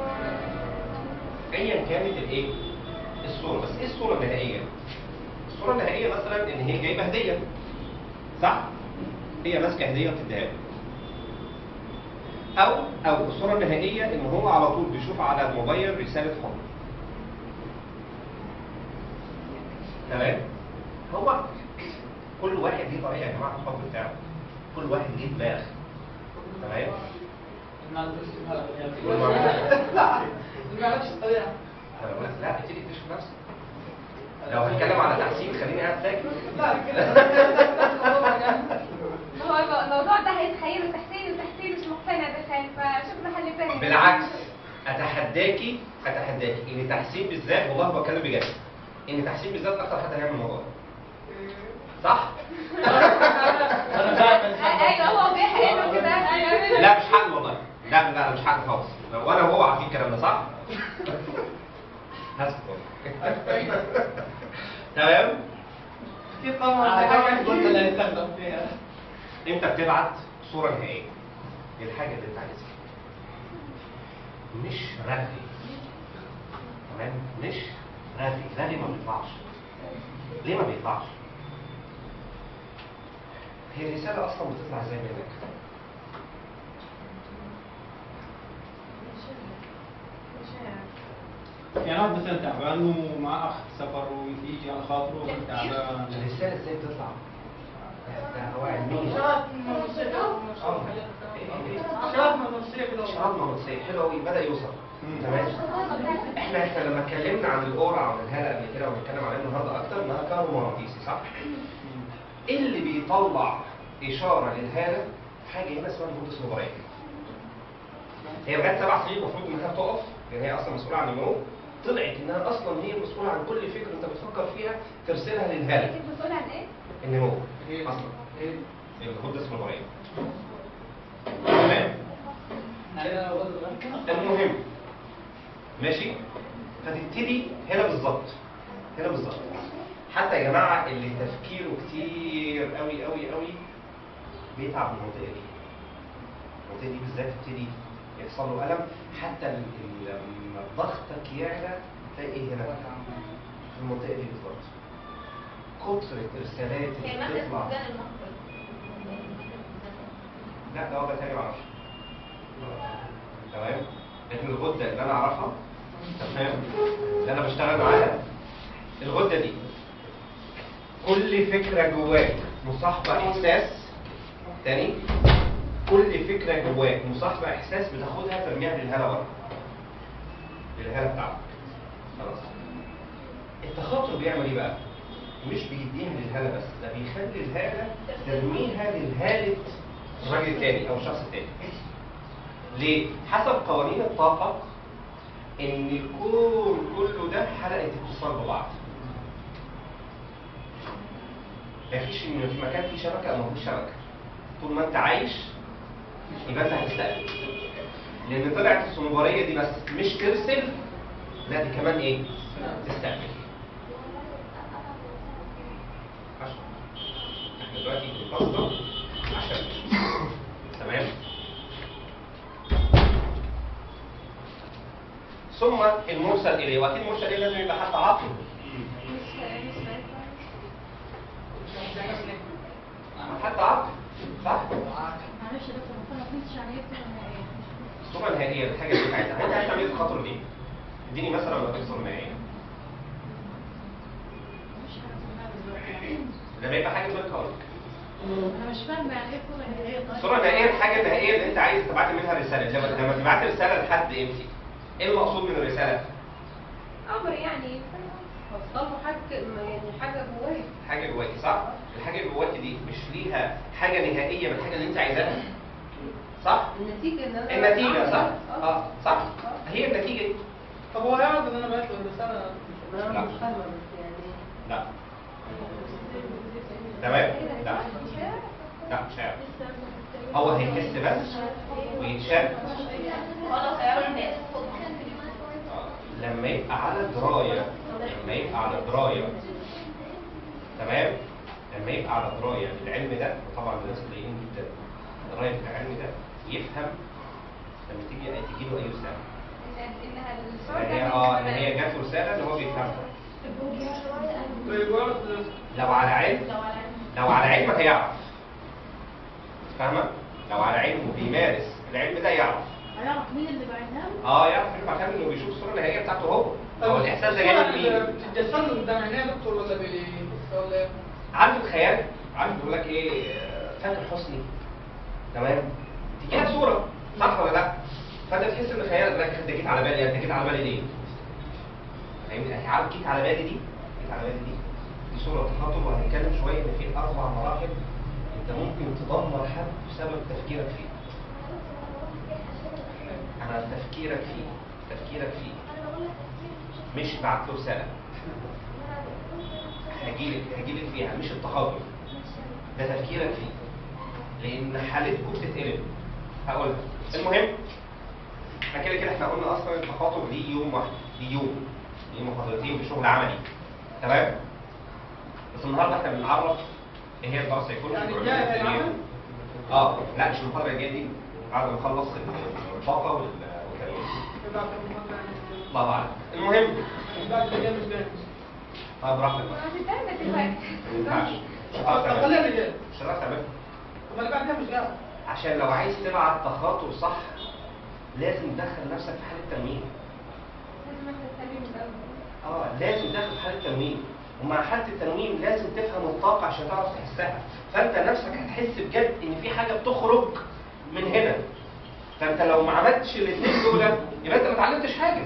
[SPEAKER 1] ايا كانت الايه الصوره بس ايه الصوره النهائيه الصوره النهائيه مثلا ان هي جايبه هديه صح هي ماسكه هديه وبتديها له. او او الصوره النهائيه ان هو على طول بيشوف على الموبايل رساله حب تمام هو كل واحد ليه طريقه يا جماعه في الحب بتاعه كل واحد ليه دماغ تمام لا
[SPEAKER 2] ما عرفتش الطريقه
[SPEAKER 1] انا بقول لك لا ابتدي تكتشف نفسك لو هتكلم على تحسين خليني قاعد ساكت
[SPEAKER 2] لا كده
[SPEAKER 6] هو الموضوع ده هيتخيله تحسين وتحسين مش مقتنع بخير فشوف له حل تاني
[SPEAKER 1] بالعكس اتحداكي اتحداكي ان تحسين بالذات والله بتكلم بجد ان تحسين بالذات اكتر حد هيعمل الموضوع ده صح؟
[SPEAKER 6] ايوه هو بيحقق كده
[SPEAKER 1] لا مش حق والله لا لا مش حق خالص وانا وهو عارفين الكلام ده صح؟ هذكر تمام
[SPEAKER 2] اكيد طبعا
[SPEAKER 4] على
[SPEAKER 2] ده
[SPEAKER 4] كم
[SPEAKER 2] حاجة-
[SPEAKER 4] الجزء اللي هيستخدم فيها
[SPEAKER 1] انت بتبعت صوره نهائيه للحاجه اللي انت عايزها مش رغي تمام مش رغي رغي ما بيطلعش ليه ما بيطلعش هي الرساله اصلا بتطلع ازاي منك
[SPEAKER 4] يعني واحد مثلا تعبان ومع اخ سفر ويجي على خاطره تعبان
[SPEAKER 1] الرساله ازاي بتطلع ده هو علميا
[SPEAKER 2] شرط موسيقى شرط موسيقى كده
[SPEAKER 1] شراب مغناطيسي حلو قوي بدا يوصل
[SPEAKER 4] مم.
[SPEAKER 1] تمام احنا احنا لما اتكلمنا عن الاورا عن الهاله قبل كده وبنتكلم عليها النهارده اكتر انها كهرومغناطيسي صح؟ ايه اللي بيطلع اشاره للهاله حاجه هنا اسمها الهند الصغيره هي لغايه سبع سنين المفروض انها تقف لان هي اصلا مسؤوله عن النمو طلعت انها اصلا هي مسؤوله عن كل فكره انت بتفكر فيها ترسلها للهاله
[SPEAKER 6] انت بتقول عن ايه؟
[SPEAKER 1] النمو اصلا الهند الصغيره تمام المهم ماشي فتبتدي هنا بالظبط هنا بالظبط حتى يا جماعه اللي تفكيره كتير قوي قوي قوي بيتعب من المنطقه دي المنطقه دي بالذات تبتدي يحصل له الم حتى ال- ال- لما ضغطك يعلى تلاقي ايه هنا في المنطقه دي بالظبط كتر الارسالات
[SPEAKER 3] هي
[SPEAKER 1] اللي
[SPEAKER 3] مادة
[SPEAKER 1] بتطلع
[SPEAKER 3] ميزان المخبر
[SPEAKER 1] لا ده وضع تاني معرفش تمام لكن الغده اللي انا اعرفها تمام اللي انا بشتغل معاها الغده دي كل فكره جواك مصاحبه احساس تاني كل فكره جواك مصاحبه احساس بتاخدها ترميها للهاله ورا للهاله بتاعتك خلاص التخاطر بيعمل ايه بقى؟ مش بيديها للهاله بس ده بيخلي الهاله ترميها للهاله الراجل التاني او الشخص التاني ليه؟ حسب قوانين الطاقة إن الكون كله ده حلقة اتصال ببعض. مفيش إن في مكان فيه شبكة أو مفيش شبكة. طول ما أنت عايش يبقى أنت هتستقبل. لأن طلعت الصنوبرية دي بس مش ترسل لا دي كمان إيه؟ تستقبل. عشان احنا دلوقتي بنفصل عشان تمام؟ ثم المرسل اليه واكيد المرسل اليه لازم يبقى حد عاقل حد عاقل صح؟
[SPEAKER 7] معلش يا دكتور ما فهمتش يعني ايه كده نهائيا
[SPEAKER 1] الصوره النهائيه الحاجه اللي انت عايزها انت عايز تعمل ايه خاطر ليه؟ اديني مثلا ولا الصوره النهائيه
[SPEAKER 7] مش حاجه اسمها دلوقتي
[SPEAKER 1] لما يبقى حاجه زي كارك
[SPEAKER 7] انا مش فاهمه يعني ايه كده نهائيا طيب
[SPEAKER 1] الصوره النهائيه الحاجه النهائيه اللي انت عايز تبعت منها رساله لما لما تبعت رساله لحد امتى؟ ايه المقصود من الرساله؟
[SPEAKER 6] امر يعني وصلوا حاجه يعني حاجه جوايا
[SPEAKER 1] حاجه جواكي صح؟ الحاجه جواكي دي مش ليها حاجه نهائيه من الحاجه اللي انت عايزاها صح؟
[SPEAKER 6] النتيجه ان انا
[SPEAKER 1] النتيجه صح؟
[SPEAKER 6] اه
[SPEAKER 1] اه صح؟ هي النتيجه دي
[SPEAKER 2] طب هو هيعرض ان انا بعت له الرساله
[SPEAKER 6] انا
[SPEAKER 1] لا.
[SPEAKER 6] مش فاهمه بس يعني
[SPEAKER 1] لا تمام؟ لا لا مش عارف هو هيحس بس ويتشاف
[SPEAKER 3] خلاص هيعرف الناس
[SPEAKER 1] لما يبقى على درايه لما يبقى على درايه تمام لما يبقى على درايه العلم ده وطبعا الناس قليلين جدا درايه في العلم ده يفهم لما تيجي تيجي له اي رساله
[SPEAKER 6] انها
[SPEAKER 1] ان هي اه ان هي جات له رساله ان هو بيفهمها
[SPEAKER 2] طيب ورد
[SPEAKER 1] لو على علم
[SPEAKER 3] لو على
[SPEAKER 1] لو على علم هيعرف فاهمه لو على علم وبيمارس العلم ده يعرف
[SPEAKER 7] هيعرف مين اللي بعتها له
[SPEAKER 1] اه يعرف انه عشان انه بيشوف الصوره النهائيه بتاعته هو هو الاحساس ده جاي من مين؟
[SPEAKER 2] بتتجسد له قدام عينيه يا دكتور ولا بي ولا ايه؟
[SPEAKER 1] عارف الخيال عارف بيقول لك ايه آه، فاكر حسني تمام تيجي لك صوره صح ولا لا فانت تحس ان خيالك ده انت جيت على بالي انت جيت على بالي ليه فاهمني عارف جيت على بالي دي جيت على بالي دي دي صوره تخاطب وهنتكلم شويه ان في اربع مراحل انت ممكن تدمر حد بسبب تفكيرك فيه انا تفكيرك فيه تفكيرك فيه مش بعت له رساله هجيلك هجيلك فيها مش التخاطب ده تفكيرك فيه لان حالتكم بتتقلب هقولها المهم احنا كده كده احنا قلنا اصلا التخاطب ليه يوم واحد ليه يوم دي محاضرتين في شغل عملي تمام بس النهارده احنا بنعرف ايه هي الباراسايكولوجي
[SPEAKER 2] يعني
[SPEAKER 1] وعلوم
[SPEAKER 2] جاء
[SPEAKER 1] التنمية.
[SPEAKER 2] العمل؟
[SPEAKER 1] اه لا مش المحاضره الجايه دي بعد ما نخلص الطاقه وال- والتنميه
[SPEAKER 2] يبقى في المحاضرة يعني.
[SPEAKER 1] الله اعلم المهم
[SPEAKER 2] بعد اللي جاي مش جاي.
[SPEAKER 1] اه براحتك بقى
[SPEAKER 6] ما تستنى دلوقتي
[SPEAKER 1] ما ينفعش مش
[SPEAKER 2] طب
[SPEAKER 1] هتعرف
[SPEAKER 2] خليها
[SPEAKER 1] تعملها
[SPEAKER 2] اللي جاي.
[SPEAKER 1] مش هتعرف تعملها
[SPEAKER 2] طب اللي بعدها مش جاي.
[SPEAKER 1] عشان لو عايز تبعت تخاطر صح لازم تدخل نفسك في حاله تنويم
[SPEAKER 6] لازم احنا نستنى من الاول
[SPEAKER 1] اه لازم تدخل في حاله تنويم ومع حاله التنويم لازم تفهم الطاقه عشان تعرف تحسها فانت نفسك هتحس بجد ان في حاجه بتخرج من هنا فانت لو ما عملتش الاثنين دول يبقى انت ما اتعلمتش حاجه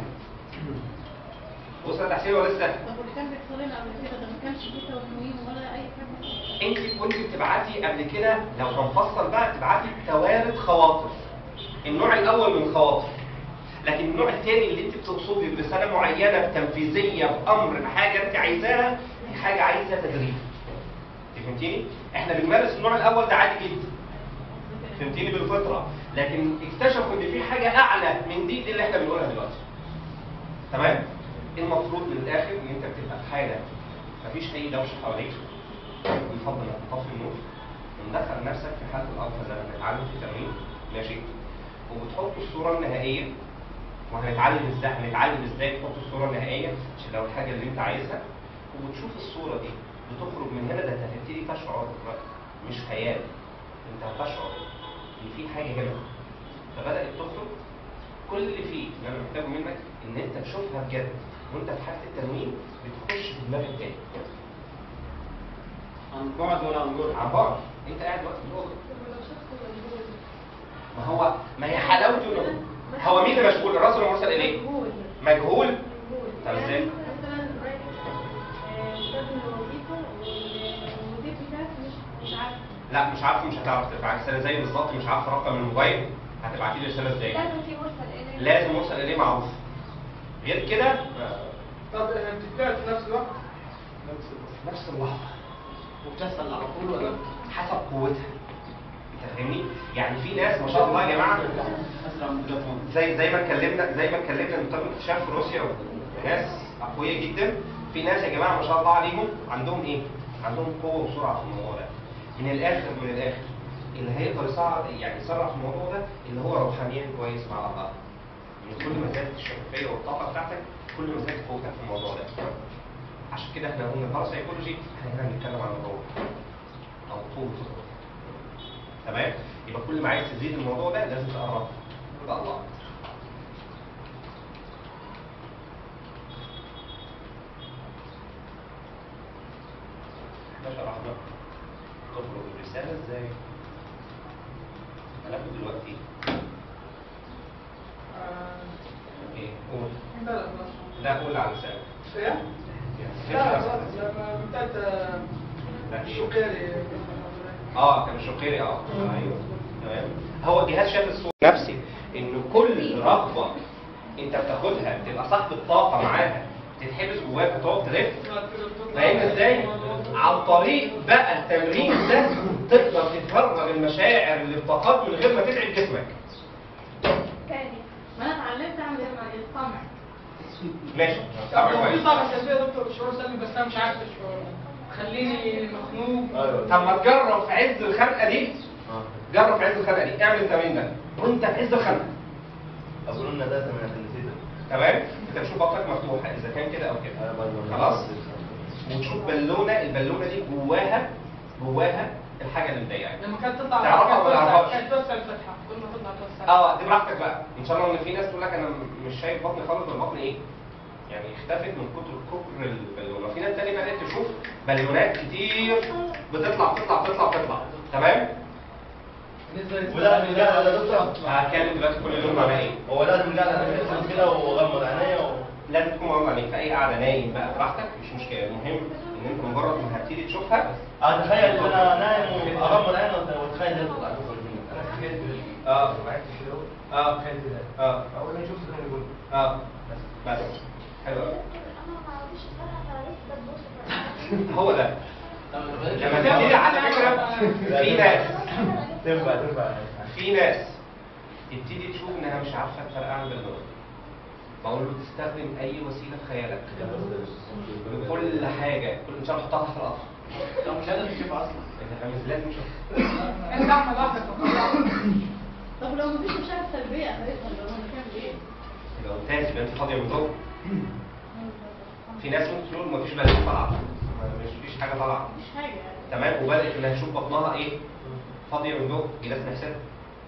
[SPEAKER 1] وصلت تحسين ولا لسه؟
[SPEAKER 7] طب واللي كان بيحصل لنا قبل كده ده ما كانش فيه تنويم ولا اي حاجه
[SPEAKER 1] انت كنت بتبعتي قبل كده لو هنفصل بقى تبعتي توارد خواطر النوع الاول من الخواطر لكن النوع الثاني اللي انت بتقصدي برساله معينه بتنفيذيه بامر بحاجه انت عايزاها دي حاجه عايزه تدريب انت فهمتيني؟ احنا بنمارس النوع الاول ده عادي جدا فهمتيني بالفطره لكن اكتشفوا ان في حاجه اعلى من دي, دي اللي احنا بنقولها دلوقتي تمام المفروض من الاخر ان انت بتبقى في حاله مفيش اي دوشه حواليك يفضل انك تطفي النور وندخل نفسك في حاله الالفا زي ما بنتعلم في التمرين ماشي وبتحط الصوره النهائيه وهنتعلم ازاي هنتعلم ازاي تحط الصوره النهائيه عشان لو الحاجه اللي انت عايزها وبتشوف الصوره دي بتخرج من هنا ده انت هتبتدي تشعر دلوقتي مش خيال انت هتشعر ان في حاجه هنا فبدات تخرج كل اللي فيه اللي انا محتاجه منك ان انت تشوفها بجد وانت في حاله التنويم بتخش في دماغك تاني
[SPEAKER 4] عن بعد ولا عن بعد؟
[SPEAKER 1] عن بعد انت قاعد دلوقتي في الاوضه
[SPEAKER 6] طب ولو شخص مجهول
[SPEAKER 1] ما هو ما هي حلاوته إنه- هو مين اللي مشغول الرسول المرسل اليه
[SPEAKER 7] مجهول
[SPEAKER 1] مجهول
[SPEAKER 7] مجهول
[SPEAKER 1] طب ازاي؟
[SPEAKER 7] يعني مثلا رايح آه، مستخدم الوظيفه والمدير بتاعك مش مش عارف
[SPEAKER 1] لا مش عارف مش هتعرف تبعت رساله زي بالظبط مش عارف رقم الموبايل هتبعتي لي رساله ازاي
[SPEAKER 6] لازم في مرسل اليه
[SPEAKER 1] لازم اوصل اليه معروف غير كده
[SPEAKER 2] طب آه، بتتباع في نفس الوقت؟
[SPEAKER 1] نفس اللحظه
[SPEAKER 4] وبتحصل على طول ولا؟
[SPEAKER 1] حسب قوتها انت فاهمني يعني في ناس ما شاء الله يا جماعه
[SPEAKER 4] اسرع من التليفون
[SPEAKER 1] زي زي ما اتكلمنا زي ما اتكلمنا من تم اكتشاف في روسيا ناس اقوياء جدا في ناس يا جماعه ما شاء الله عليهم عندهم ايه؟ عندهم قوه وسرعه في الموضوع ده من الاخر من الاخر اللي هيقدر يسرع يعني يسرع في الموضوع ده اللي هو روحانيا كويس مع الله يعني كل ما زادت الشفافيه والطاقه بتاعتك كل ما زادت قوتك في الموضوع ده عشان كده احنا قلنا الباراسايكولوجي احنا هنا بنتكلم عن الروح او قوه الروح تمام يبقى كل ما عايز تزيد الموضوع ده لازم تقرب يبقى الله احنا شرحنا تخرج الرسالة ازاي هناخد دلوقتي
[SPEAKER 2] آه،
[SPEAKER 1] ايه قول
[SPEAKER 2] لا لا خلاص.
[SPEAKER 1] لا قول على لسانك
[SPEAKER 2] ايه؟ لا لا خلاص لما بتاعت آه،
[SPEAKER 1] لا إيه؟
[SPEAKER 2] الشوكاري
[SPEAKER 1] اه كان الشقيري اه ايوه تمام هو الجهاز شاف الصوره نفسي ان كل رغبه انت بتاخدها تبقى صاحب الطاقه معاها تتحبس جواك وتقعد تلف فاهم ازاي؟ عن طريق بقى التمرين ده تقدر تفرغ المشاعر اللي في طاقات من غير ما تتعب جسمك
[SPEAKER 6] تاني
[SPEAKER 7] ما انا اتعلمت اعمل ايه مع الطمع
[SPEAKER 1] ماشي
[SPEAKER 2] طب
[SPEAKER 1] طبعا
[SPEAKER 2] هو في
[SPEAKER 1] كويس
[SPEAKER 2] طاقة سلبية يا دكتور شعور سلبي بس انا مش عارف الشعور خليني مخنوق
[SPEAKER 5] ايوه
[SPEAKER 1] طب ما تجرب في عز الخنقه دي
[SPEAKER 5] اه
[SPEAKER 1] جرب في عز الخنقه دي اعمل التمرين ده وانت في عز الخنقه
[SPEAKER 5] اقول لنا ده من عشان نسيتها
[SPEAKER 1] تمام انت بتشوف بطنك مفتوحه اذا كان كده او كده
[SPEAKER 5] انا بعد ما
[SPEAKER 1] خلاص وتشوف بالونه البالونه دي جواها جواها الحاجه اللي مضايقاك
[SPEAKER 2] لما كانت تطلع
[SPEAKER 1] تعرفها ولا
[SPEAKER 2] كانت
[SPEAKER 1] تعرفهاش؟
[SPEAKER 2] توسع- كانت توسع الفتحة كل ما تطلع توسع
[SPEAKER 1] اه دي براحتك بقى ان شاء الله ان في ناس تقول لك انا مش شايف بطني خالص ولا بطني ايه يعني اختفت من كتر كبر البالونه في ناس تانية بدات تشوف بالونات كتير بتطلع بتطلع بتطلع بتطلع تمام
[SPEAKER 2] بالنسبة
[SPEAKER 5] ولا رجع على دكتور
[SPEAKER 1] هتكلم دلوقتي كل يوم معناه ايه
[SPEAKER 5] هو لازم رجع على نفسه كده وغمض عينيا و...
[SPEAKER 1] لازم تكون مغمض عليك في اي قعده نايم بقى براحتك مش مشكله المهم ان انت مجرد ما هتبتدي تشوفها
[SPEAKER 5] اتخيل ان انا نايم واغمض عيني واتخيل ان يطلع دكتور مني
[SPEAKER 1] اه اه اه
[SPEAKER 5] اول ما شفت كان يقول
[SPEAKER 1] اه بس حلو أوي.
[SPEAKER 6] انا ما اعرفش اتفرج على لسه تبص
[SPEAKER 1] هو ده لما تبتدي على فكره في ناس
[SPEAKER 5] تنفع تنفع
[SPEAKER 1] في ناس تبتدي تشوف انها مش عارفه تفرق عن بالونه بقول له تستخدم اي وسيله في خيالك كل حاجه كل ان شاء الله حطها تحت القطر
[SPEAKER 4] لو مش قادر تشوفها اصلا
[SPEAKER 1] انت فاهم ازاي لازم تشوف
[SPEAKER 2] انت احمد احمد
[SPEAKER 7] طب لو مفيش مشاعر سلبية هيفضل لو هنعمل ايه؟
[SPEAKER 1] يبقى ممتاز يبقى انت فاضيه من جوه في ناس ممكن تقول مفيش بلد طالعه مش فيش حاجه طالعه
[SPEAKER 7] مش حاجة يعني
[SPEAKER 1] تمام وبدات انها تشوف بطنها ايه فاضيه من جوه دي ناس نحسبها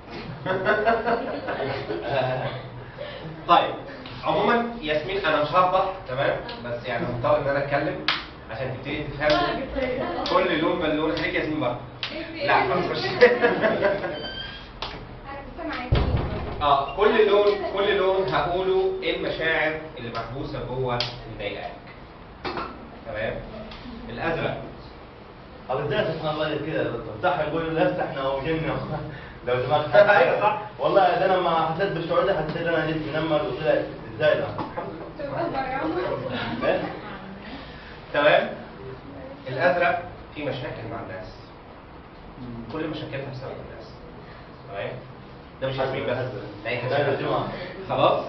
[SPEAKER 1] طيب عموما ياسمين انا مش هفضح تمام بس يعني مضطر ان انا اتكلم عشان تبتدي تفهم كل لون باللون خليك ياسمين بقى لا خلاص مش
[SPEAKER 6] انا كنت معاكي
[SPEAKER 1] اه كل لون كل لون هقوله ايه المشاعر اللي محبوسه جوه اللي مضايقاك تمام الازرق
[SPEAKER 5] طب ازاي سبحان الله كده يا دكتور صح يقول لا احنا وجنة لو سمحت
[SPEAKER 1] أيوة صح.
[SPEAKER 5] والله ده انا ما حسيت بالشعور ده حسيت ان انا جسمي نمر وطلع ازاي ده
[SPEAKER 6] تبقى اكبر يا عمر
[SPEAKER 5] إيه؟
[SPEAKER 1] تمام الازرق في مشاكل مع الناس كل مشاكلها بسبب الناس تمام ده مش ياسمين بس ده أي حد.
[SPEAKER 5] لا، ده جماعة.
[SPEAKER 1] خلاص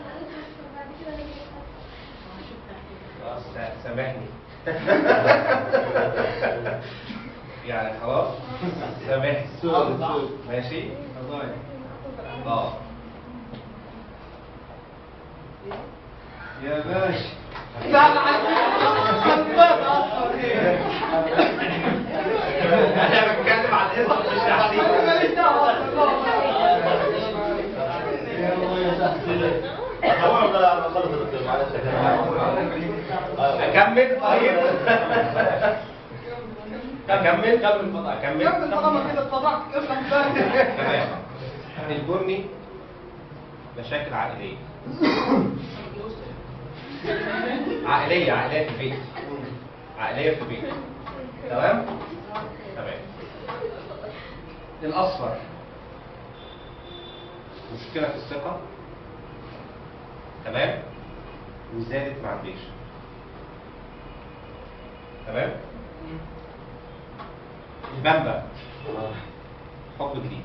[SPEAKER 1] خلاص س- سامحني يعني خلاص سامحني ماشي اه
[SPEAKER 4] يا باشا
[SPEAKER 2] لا لا حسيت اصلا ايه
[SPEAKER 1] انا بتكلم عن الاسم مش تحديد
[SPEAKER 2] ماليش دعوة
[SPEAKER 4] يا الله يا سهل
[SPEAKER 5] هو والله انا خلص يا دكتور معلش يا كده.
[SPEAKER 1] اكمل طيب اكمل
[SPEAKER 4] كمل فضاء
[SPEAKER 1] اكمل
[SPEAKER 2] كمل طالما كده اتطبعت افهم بقى
[SPEAKER 1] تمام البني مشاكل عائليه عائليه عائليه في البيت عائليه في البيت تمام تمام الاصفر مشكله في الثقه تمام وزادت مع الجيش تمام البامبا حب جديد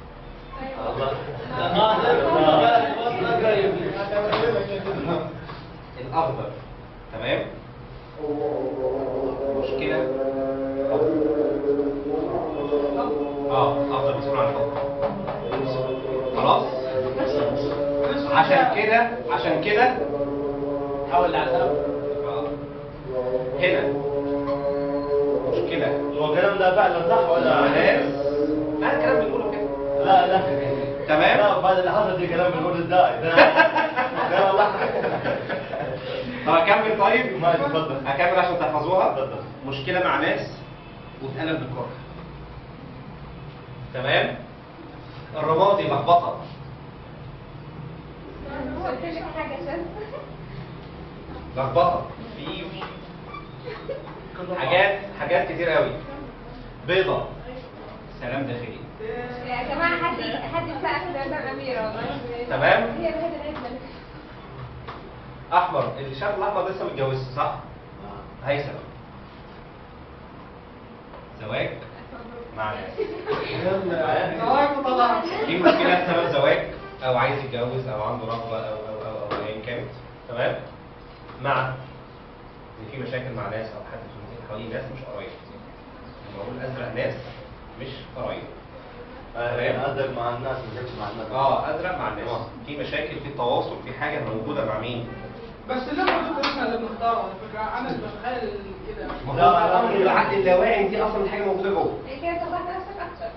[SPEAKER 1] الاخضر تمام مشكله اه اخضر مسؤول عن الحب خلاص عشان كده عشان كده
[SPEAKER 4] حاول على الهواء
[SPEAKER 1] آه. هنا مشكله
[SPEAKER 5] هو الكلام ده فعلا صح ولا
[SPEAKER 1] ناس انا الكلام بنقوله كده
[SPEAKER 5] لا لا
[SPEAKER 1] تمام
[SPEAKER 5] لا بعد اللي حصل دي كلام بنقول ازاي ده لا والله
[SPEAKER 1] طب اكمل طيب
[SPEAKER 5] ماشي اتفضل
[SPEAKER 1] اكمل عشان تحفظوها
[SPEAKER 5] اتفضل.
[SPEAKER 1] مشكله مع ناس واتقلب بالكره تمام الرمادي لخبطه
[SPEAKER 6] قلت لك حاجه شاذة
[SPEAKER 1] لخبطه في حاجات حاجات كتير قوي بيضه سلام داخلي
[SPEAKER 6] يا جماعه حد حد يسقف ده ده اميره والله
[SPEAKER 1] تمام.
[SPEAKER 6] هي الوحيده اللي عايزة.
[SPEAKER 1] احمر اللي شاف الاحمر لسه متجوزش صح هيثم زواج مع ناس
[SPEAKER 2] نوايا وطلعت
[SPEAKER 1] في مشكله بسبب زواج او عايز يتجوز او عنده رغبه او او او او ايا كانت تمام مع ان في مشاكل مع ناس او حد في المحيط حواليه ناس مش قرايب لما بقول ازرق ناس مش قرايب
[SPEAKER 5] انا قصدك مع الناس مش مع الناس
[SPEAKER 1] اه ازرق مع الناس في مشاكل في تواصل في حاجه موجوده مع مين
[SPEAKER 2] بس اللي احنا دكتور احنا اللي بنختاره على فكره انا اللي بتخيل كده
[SPEAKER 1] ما هو الامر العقل اللاواعي دي اصلا حاجه موجوده جوه
[SPEAKER 6] هي كده توضح نفسك اكتر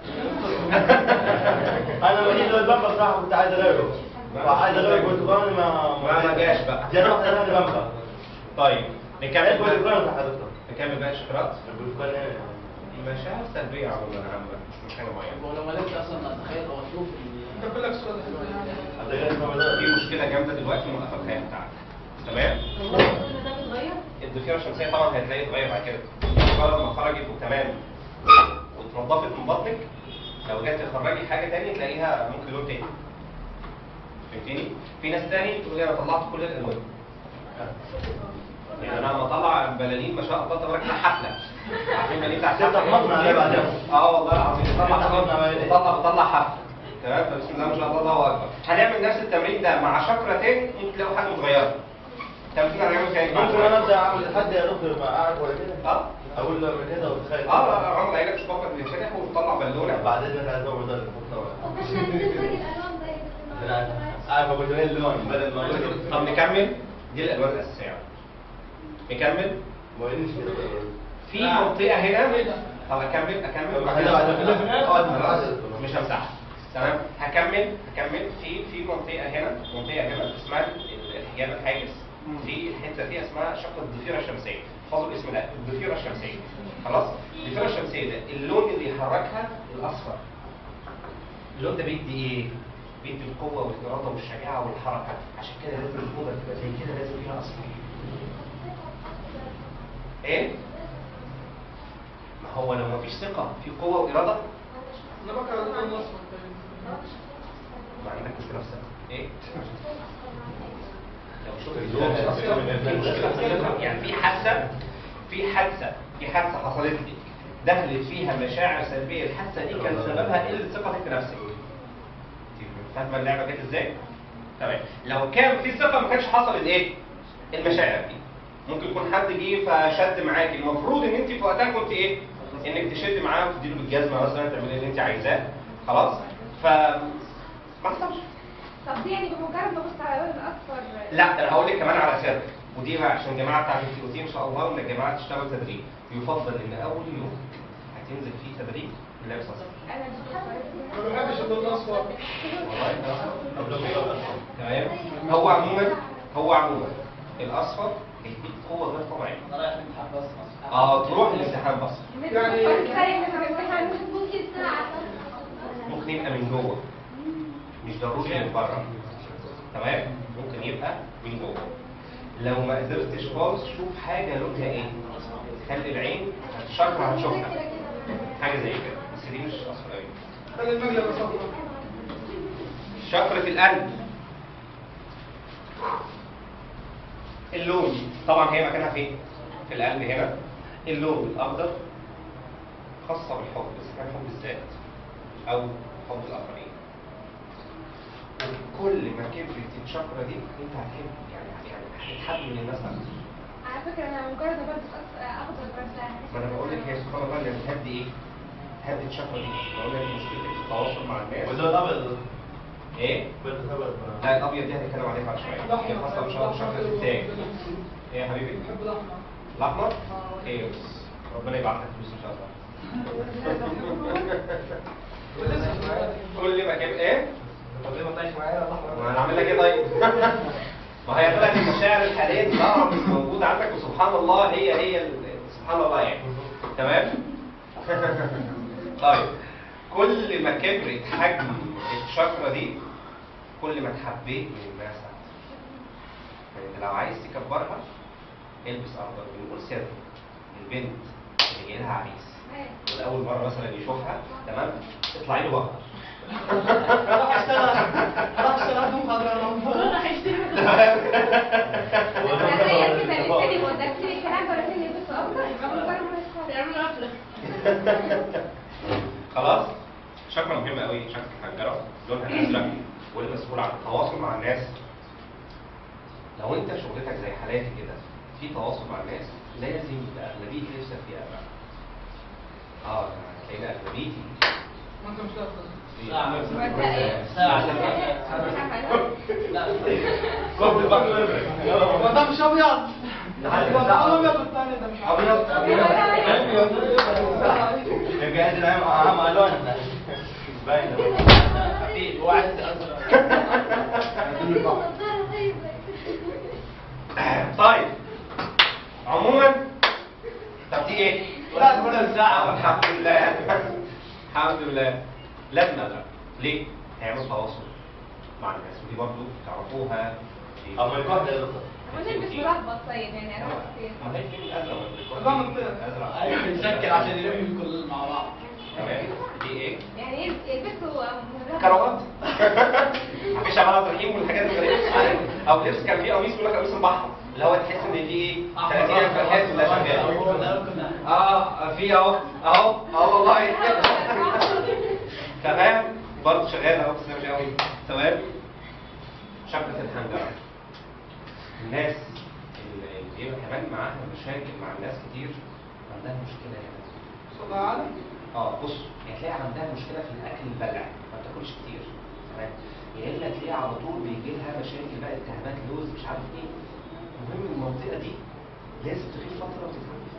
[SPEAKER 5] انا لما جيت البمبر صح كنت عايز اغيره فعايز اغيره قلت قراني ما
[SPEAKER 1] ما ما جاش بقى
[SPEAKER 5] جربت انا البمبر
[SPEAKER 1] طيب نكمل
[SPEAKER 5] قلت
[SPEAKER 1] بقى
[SPEAKER 5] قراني صح يا دكتور
[SPEAKER 1] نكمل بقى الشفرات
[SPEAKER 5] البرتقال ايه
[SPEAKER 1] مشاعر سلبيه عموما عامه مش حاجه معينه
[SPEAKER 4] ولو ما لقيتش اصلا اتخيل او اشوف ال-
[SPEAKER 2] جاب لك صوره حلوه يعني
[SPEAKER 5] حتى غير اسمه ده
[SPEAKER 1] في مشكله جامده دلوقتي موقفه الحياه بتاعتك تمام
[SPEAKER 7] ده بيتغير
[SPEAKER 1] الضفيره الشمسيه طبعا هتلاقي اتغير بعد كده مجرد ما خرجت وتمام واتنضفت من بطنك لو جت تخرجي حاجه تاني تلاقيها ممكن لون تاني فهمتني؟ في ناس تاني تقول لي انا طلعت كل الالوان يعني انا لما اطلع بلالين ما شاء الله تبارك الله حفله عارفين البلالين بتاع
[SPEAKER 5] تفتح مصنع عليه بعدين.
[SPEAKER 1] اه والله العظيم
[SPEAKER 5] تفتح
[SPEAKER 1] بطلع
[SPEAKER 5] مصنع بعدين.
[SPEAKER 1] بطلع بطلع حفله تمام فبسم الله ما شاء الله الله اكبر هنعمل نفس التمرين بين ده مع شفره تاني ممكن تلاقوا حاجه متغيره تمثيل هنعمل كده
[SPEAKER 5] ممكن انا ابدا اعمل حد يا دكتور ما اعرف ولا كده
[SPEAKER 1] اه
[SPEAKER 5] اقول له اعمل كده وتخيل
[SPEAKER 1] اه عمر قايل لك شباكك بيتفتح وتطلع بالونه
[SPEAKER 5] بعدين انا عايز اعمل ده بكره
[SPEAKER 6] واحنا عايزين الالوان طيب
[SPEAKER 5] انا عارف اقول له ايه اللون بدل ما اقول له
[SPEAKER 1] طب نكمل دي الالوان الاساسيه نكمل
[SPEAKER 5] ما يقوليش كده
[SPEAKER 1] في منطقه هنا طب اكمل اكمل
[SPEAKER 5] طب كده بعد كده اقعد معاه.
[SPEAKER 1] مش همسحها تمام هكمل هكمل في في منطقه هنا منطقه هنا اسمها ال- الحجاب الحاجز في الحته دي اسمها شق الضفيره الشمسيه احفظوا الاسم ده الضفيره الشمسيه خلاص الضفيره الشمسيه ده اللون اللي يحركها الاصفر اللون ده بيدي ايه؟ بيدي القوه والاراده والشجاعه والحركه عشان كده لازم الاوضه تبقى زي كده لازم فيها اصفر ايه؟ ما هو لو مفيش ثقه في قوه واراده
[SPEAKER 2] انا بكره اللون الاصفر
[SPEAKER 1] ما عندك مشكله في ثقه ايه؟ لو شفت
[SPEAKER 5] اللون
[SPEAKER 1] اللون
[SPEAKER 5] الأصفر
[SPEAKER 1] الأصفر،
[SPEAKER 5] من
[SPEAKER 1] في مشكلة في الثقة. يعني في حادثه في حادثه في حادثه حصلت لي دخلت فيها مشاعر سلبيه الحادثه دي كان سببها قله ثقتك في نفسك فاهمه اللعبه جت ازاي؟ تمام لو كان في ثقه ما كانش حصل الايه؟ المشاعر دي ممكن يكون حد جه فشد معاك المفروض ان انت في وقتها كنت ايه؟ انك تشد معاه وتديله بالجزمه مثلا تعملي اللي انت عايزاه خلاص؟ ف ما حصلش
[SPEAKER 6] طب دي يعني بمجرد ما ابص على اللون الاصفر
[SPEAKER 1] لا انا هقول لك كمان على سر ودي بقى عشان الجماعه بتاعت التي ان شاء الله وان الجماعه تشتغل تدريب يفضل ان اول يوم هتنزل فيه تدريب لابس اصفر
[SPEAKER 6] انا مش حابه
[SPEAKER 2] ما بحبش اللون الاصفر
[SPEAKER 1] والله تمام هو عموما هو عموما الاصفر بيديك قوه غير طبيعيه
[SPEAKER 4] انا رايح الامتحان بس بس.
[SPEAKER 1] اه تروح الامتحان بس
[SPEAKER 2] يعني-
[SPEAKER 6] ممكن ساعه
[SPEAKER 1] ممكن يبقى من جوه مش ضروري من بره تمام ممكن يبقى من جوه لو ما قدرتش خالص شوف حاجه لونها ايه خلي العين هتشرح هتشوفها حاجه زي كده بس دي مش اصفر قوي
[SPEAKER 2] خلي المقلب اصفر
[SPEAKER 1] شفرة القلب اللون طبعا هي مكانها فين؟ في القلب هنا اللون الأخضر خاصة بالحب بس كان حب الذات أو حب الآخرين وكل ما كبرت الشفرة دي أنت هتحب يعني يعني هتتحب من الناس أكتر
[SPEAKER 6] على فكره انا مجرد ما بلبس أص- اخضر برتاح
[SPEAKER 1] ما أنا بقول لك هي سبحان الله اللي بتهدي إيه؟ هدي الشفرة دي بقول لك مشكلتك في التواصل مع الناس
[SPEAKER 5] واللون الابيض
[SPEAKER 1] إيه؟
[SPEAKER 5] بيض ابيض
[SPEAKER 1] لا الأبيض دي هنتكلم عليها بعد شوية هي خاصة بشفرة شفرة التاج ايه يا حبيبي؟
[SPEAKER 2] بحب الاحمر
[SPEAKER 1] الاحمر؟ خير ربنا يبعت لك فلوس ان شاء الله كل ما كان ايه؟
[SPEAKER 5] طب ليه ما طلعش معايا الاحمر
[SPEAKER 1] ما انا عامل لك ايه طيب؟ ما هي طلعت المشاعر الحاليه دي طبعا مش موجوده عندك وسبحان الله هي هي ال- سبحان الله يعني تمام؟ طيب كل ما كبرت حجم الشفره دي كل ما اتحبيت من الناس اكتر يعني انت لو عايز تكبرها البس اخضر بنقول سر البنت اللي جاي لها عريس ولأول مرة مثلا يشوفها تمام اطلعي له بقى
[SPEAKER 4] راح اشتغل راح اشتغل في محاضرة راح يشتري
[SPEAKER 6] انا زي كده لساني ودكتني الكلام ده لساني بس اكتر يبقى مجرد ما يدخل
[SPEAKER 7] يعملوا قفلة
[SPEAKER 1] خلاص شكرا مهمة قوي شكل الحنجرة لونها أزرق والمسؤول عن التواصل مع الناس لو انت شغلتك زي حالاتي كده في تواصل مع الناس لازم يبقى أغلبية لبسك فيها أزرق اه هتلاقينا أغلبيتي
[SPEAKER 2] ما انت مش لابس
[SPEAKER 4] ساعة ساعة لا
[SPEAKER 5] كنت بقى
[SPEAKER 2] هو ده مش ابيض هو ده ابيض والثاني ده مش
[SPEAKER 1] أبيض
[SPEAKER 5] يبقى قاعد معاهم اهم الوان باين
[SPEAKER 4] في واحد ازرق
[SPEAKER 1] طيب عموما طب دي ايه؟
[SPEAKER 4] لا كل ساعة
[SPEAKER 1] الحمد لله الحمد لله لازم ازرق ليه؟ هيعمل تواصل مع الناس ودي برضو تعرفوها في-
[SPEAKER 5] اما الكحل يا دكتور
[SPEAKER 6] ونلبس ملخبط طيب يعني انا فين
[SPEAKER 1] ما هي فين الازرق والكحل؟
[SPEAKER 2] ده منطقة.
[SPEAKER 1] ازرق
[SPEAKER 4] ايوه بنسكر عشان يلم الكل مع بعض
[SPEAKER 1] تمام دي ايه؟
[SPEAKER 6] يعني يلبسوا
[SPEAKER 1] كروات مفيش عمال عبد الرحيم والحاجات الغريبه او لبس كان فيه قميص بيقول لك قميص البحر اللي هو تحس ان فيه ايه 30 فرحات ولا شغال اه في اهو اهو اه والله تمام برضه شغال اهو بس مش قوي تمام شبكه الحنجره الناس اللي بيبقى كمان معاها مشاكل مع الناس كتير عندها مشكله هنا
[SPEAKER 2] صلى على
[SPEAKER 1] اه بص هتلاقي عندها مشكله في الاكل البلع ما بتاكلش كتير تمام يا الا تلاقي على طول بيجي لها مشاكل بقى التهابات لوز مش عارف ايه المهم المنطقه دي لازم تغيب فتره وتتعالج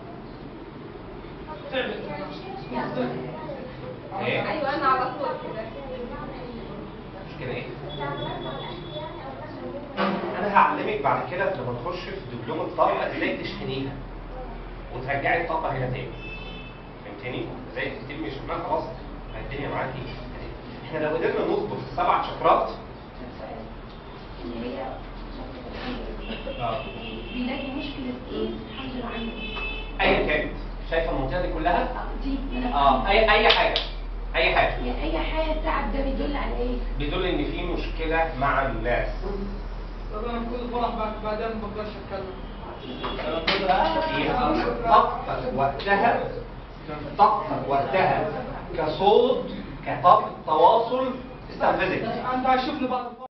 [SPEAKER 1] ايه
[SPEAKER 6] ايوه انا على طول كده
[SPEAKER 1] مش كده ايه انا هعلمك بعد كده لما تخش في دبلوم الطاقه ازاي تشحنيها وترجعي الطاقه هنا تاني فهمتني؟ ازاي تبتدي مش شحنها خلاص الدنيا معاكي احنا لو قدرنا نظبط السبع شفرات
[SPEAKER 8] اللي هي
[SPEAKER 1] اه
[SPEAKER 8] بيلاقي مشكلة ايه حاجة عنه
[SPEAKER 1] ايا كانت شايفه المنطقه دي كلها؟
[SPEAKER 8] اه دي أنا
[SPEAKER 1] اه اي اي حاجه اي حاجه
[SPEAKER 8] يعني اي حاجة تعب ده بيدل على ايه؟
[SPEAKER 1] بيدل ان في مشكله مع الناس
[SPEAKER 2] طب انا كل فرح بعد بعدين ما بقدرش اتكلم
[SPEAKER 1] فيها طاقتك وقتها طاقتك وقتها كصوت كطاقه تواصل استنفذت
[SPEAKER 2] انت هتشوفني بعد الفرح